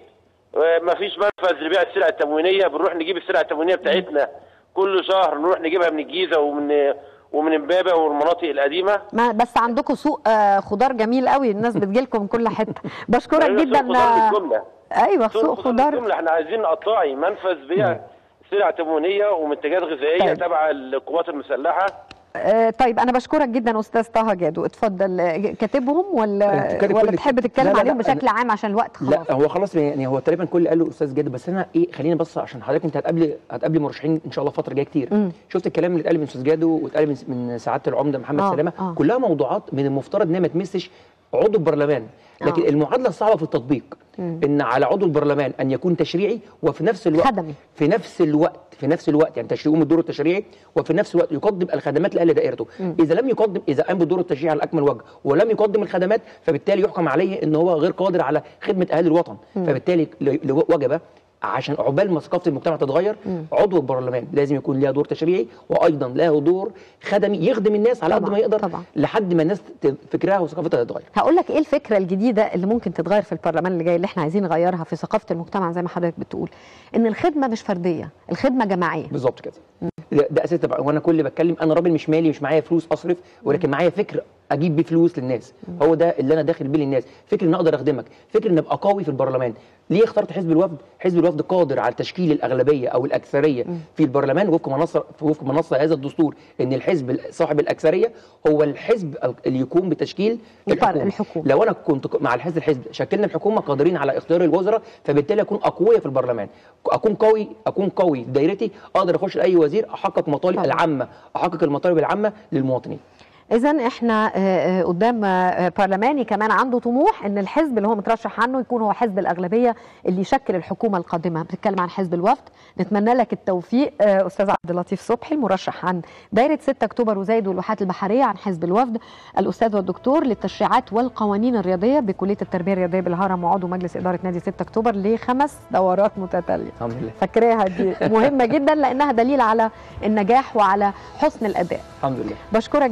ما فيش منفذ لبيع السلع التموينيه بنروح نجيب السلع التموينيه بتاعتنا كل شهر نروح نجيبها من الجيزه ومن ومن امبابه والمناطق القديمه ما بس عندكم سوق آه، خضار جميل قوي الناس بتجيلكم من كل حته بشكرك أيوة، جدا سوق خضار بالجمله ايوه سوق سوق خضار خضار بالجمله احنا عايزين قطاعي منفذ بيع سلع تموينيه ومنتجات غذائيه طيب. تبع القوات المسلحه آه، طيب انا بشكرك جدا استاذ طه جادو اتفضل آه، كاتبهم ولا كاتب ولا كل- تحب لا، تتكلم لا، عليهم لا، بشكل أنا- عام عشان الوقت خلاص لا هو خلاص يعني هو تقريبا كل اللي قاله الاستاذ جاد بس انا ايه خلينا بس عشان حضرتك انت هتقابلي هتقابلي مرشحين ان شاء الله فتره جايه كتير مم. شفت الكلام اللي اتقال من استاذ جادو واتقال من, من سعاده العمده محمد آه، سلامه آه. كلها موضوعات من المفترض انها ما تمسش عضو البرلمان لكن آه. المعادله الصعبه في التطبيق ان على عضو البرلمان ان يكون تشريعي وفي نفس الوقت خدمي. في نفس الوقت في نفس الوقت يعني تشريعه من الدور التشريعي وفي نفس الوقت يقدم الخدمات لاهل دائرته اذا لم يقدم اذا قام بالدور التشريعي على اكمل وجه ولم يقدم الخدمات فبالتالي يحكم عليه ان هو غير قادر على خدمه اهالي الوطن فبالتالي ل- ل- وجب عشان عقبال ما ثقافه المجتمع تتغير عضو البرلمان لازم يكون لها دور تشريعي وايضا له دور خدمي يخدم الناس على قد طبعاً، ما يقدر طبعاً. لحد ما الناس ت- فكرها وثقافتها تتغير هقول لك ايه الفكره الجديده اللي ممكن تتغير في البرلمان اللي جاي اللي احنا عايزين نغيرها في ثقافه المجتمع زي ما حضرتك بتقول ان الخدمه مش فرديه الخدمه جماعيه بالظبط كده ده, ده اساس طبعا وانا كل اللي بتكلم انا راجل مش مالي مش معايا فلوس اصرف ولكن معايا فكر اجيب بيه فلوس للناس هو ده اللي انا داخل بيه للناس فكر ان اقدر اخدمك فكر ان ابقى قوي في البرلمان ليه اخترت حزب الوفد حزب الوفد قادر على تشكيل الاغلبيه او الاكثريه في البرلمان وفق منصه وفق منصه هذا الدستور ان الحزب صاحب الاكثريه هو الحزب اللي يقوم بتشكيل البر- الحكومه, الحكومة. لو انا كنت مع الحزب الحزب شكلنا الحكومه قادرين على اختيار الوزراء فبالتالي اكون اقوياء في البرلمان اكون قوي اكون قوي في دايرتي اقدر اخش لاي وزير احقق مطالب طبعا. العامه احقق المطالب العامه للمواطنين اذا احنا آه، آه، قدام آه، برلماني كمان عنده طموح ان الحزب اللي هو مترشح عنه يكون هو حزب الاغلبيه اللي يشكل الحكومه القادمه بتتكلم عن حزب الوفد نتمنى لك التوفيق آه، استاذ عبد اللطيف صبحي المرشح عن دايره 6 اكتوبر وزايد والواحات البحريه عن حزب الوفد الاستاذ والدكتور للتشريعات والقوانين الرياضيه بكليه التربيه الرياضيه بالهرم وعضو مجلس اداره نادي 6 اكتوبر لخمس دورات متتاليه الحمد لله فاكراها دي مهمه جدا لانها دليل على النجاح وعلى حسن الاداء الحمد لله بشكرك جدا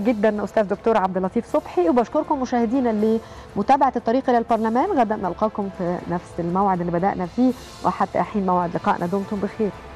الاستاذ دكتور عبد اللطيف صبحي وبشكركم مشاهدينا لمتابعه الطريق الى البرلمان غدا نلقاكم في نفس الموعد اللي بدانا فيه وحتى حين موعد لقائنا دمتم بخير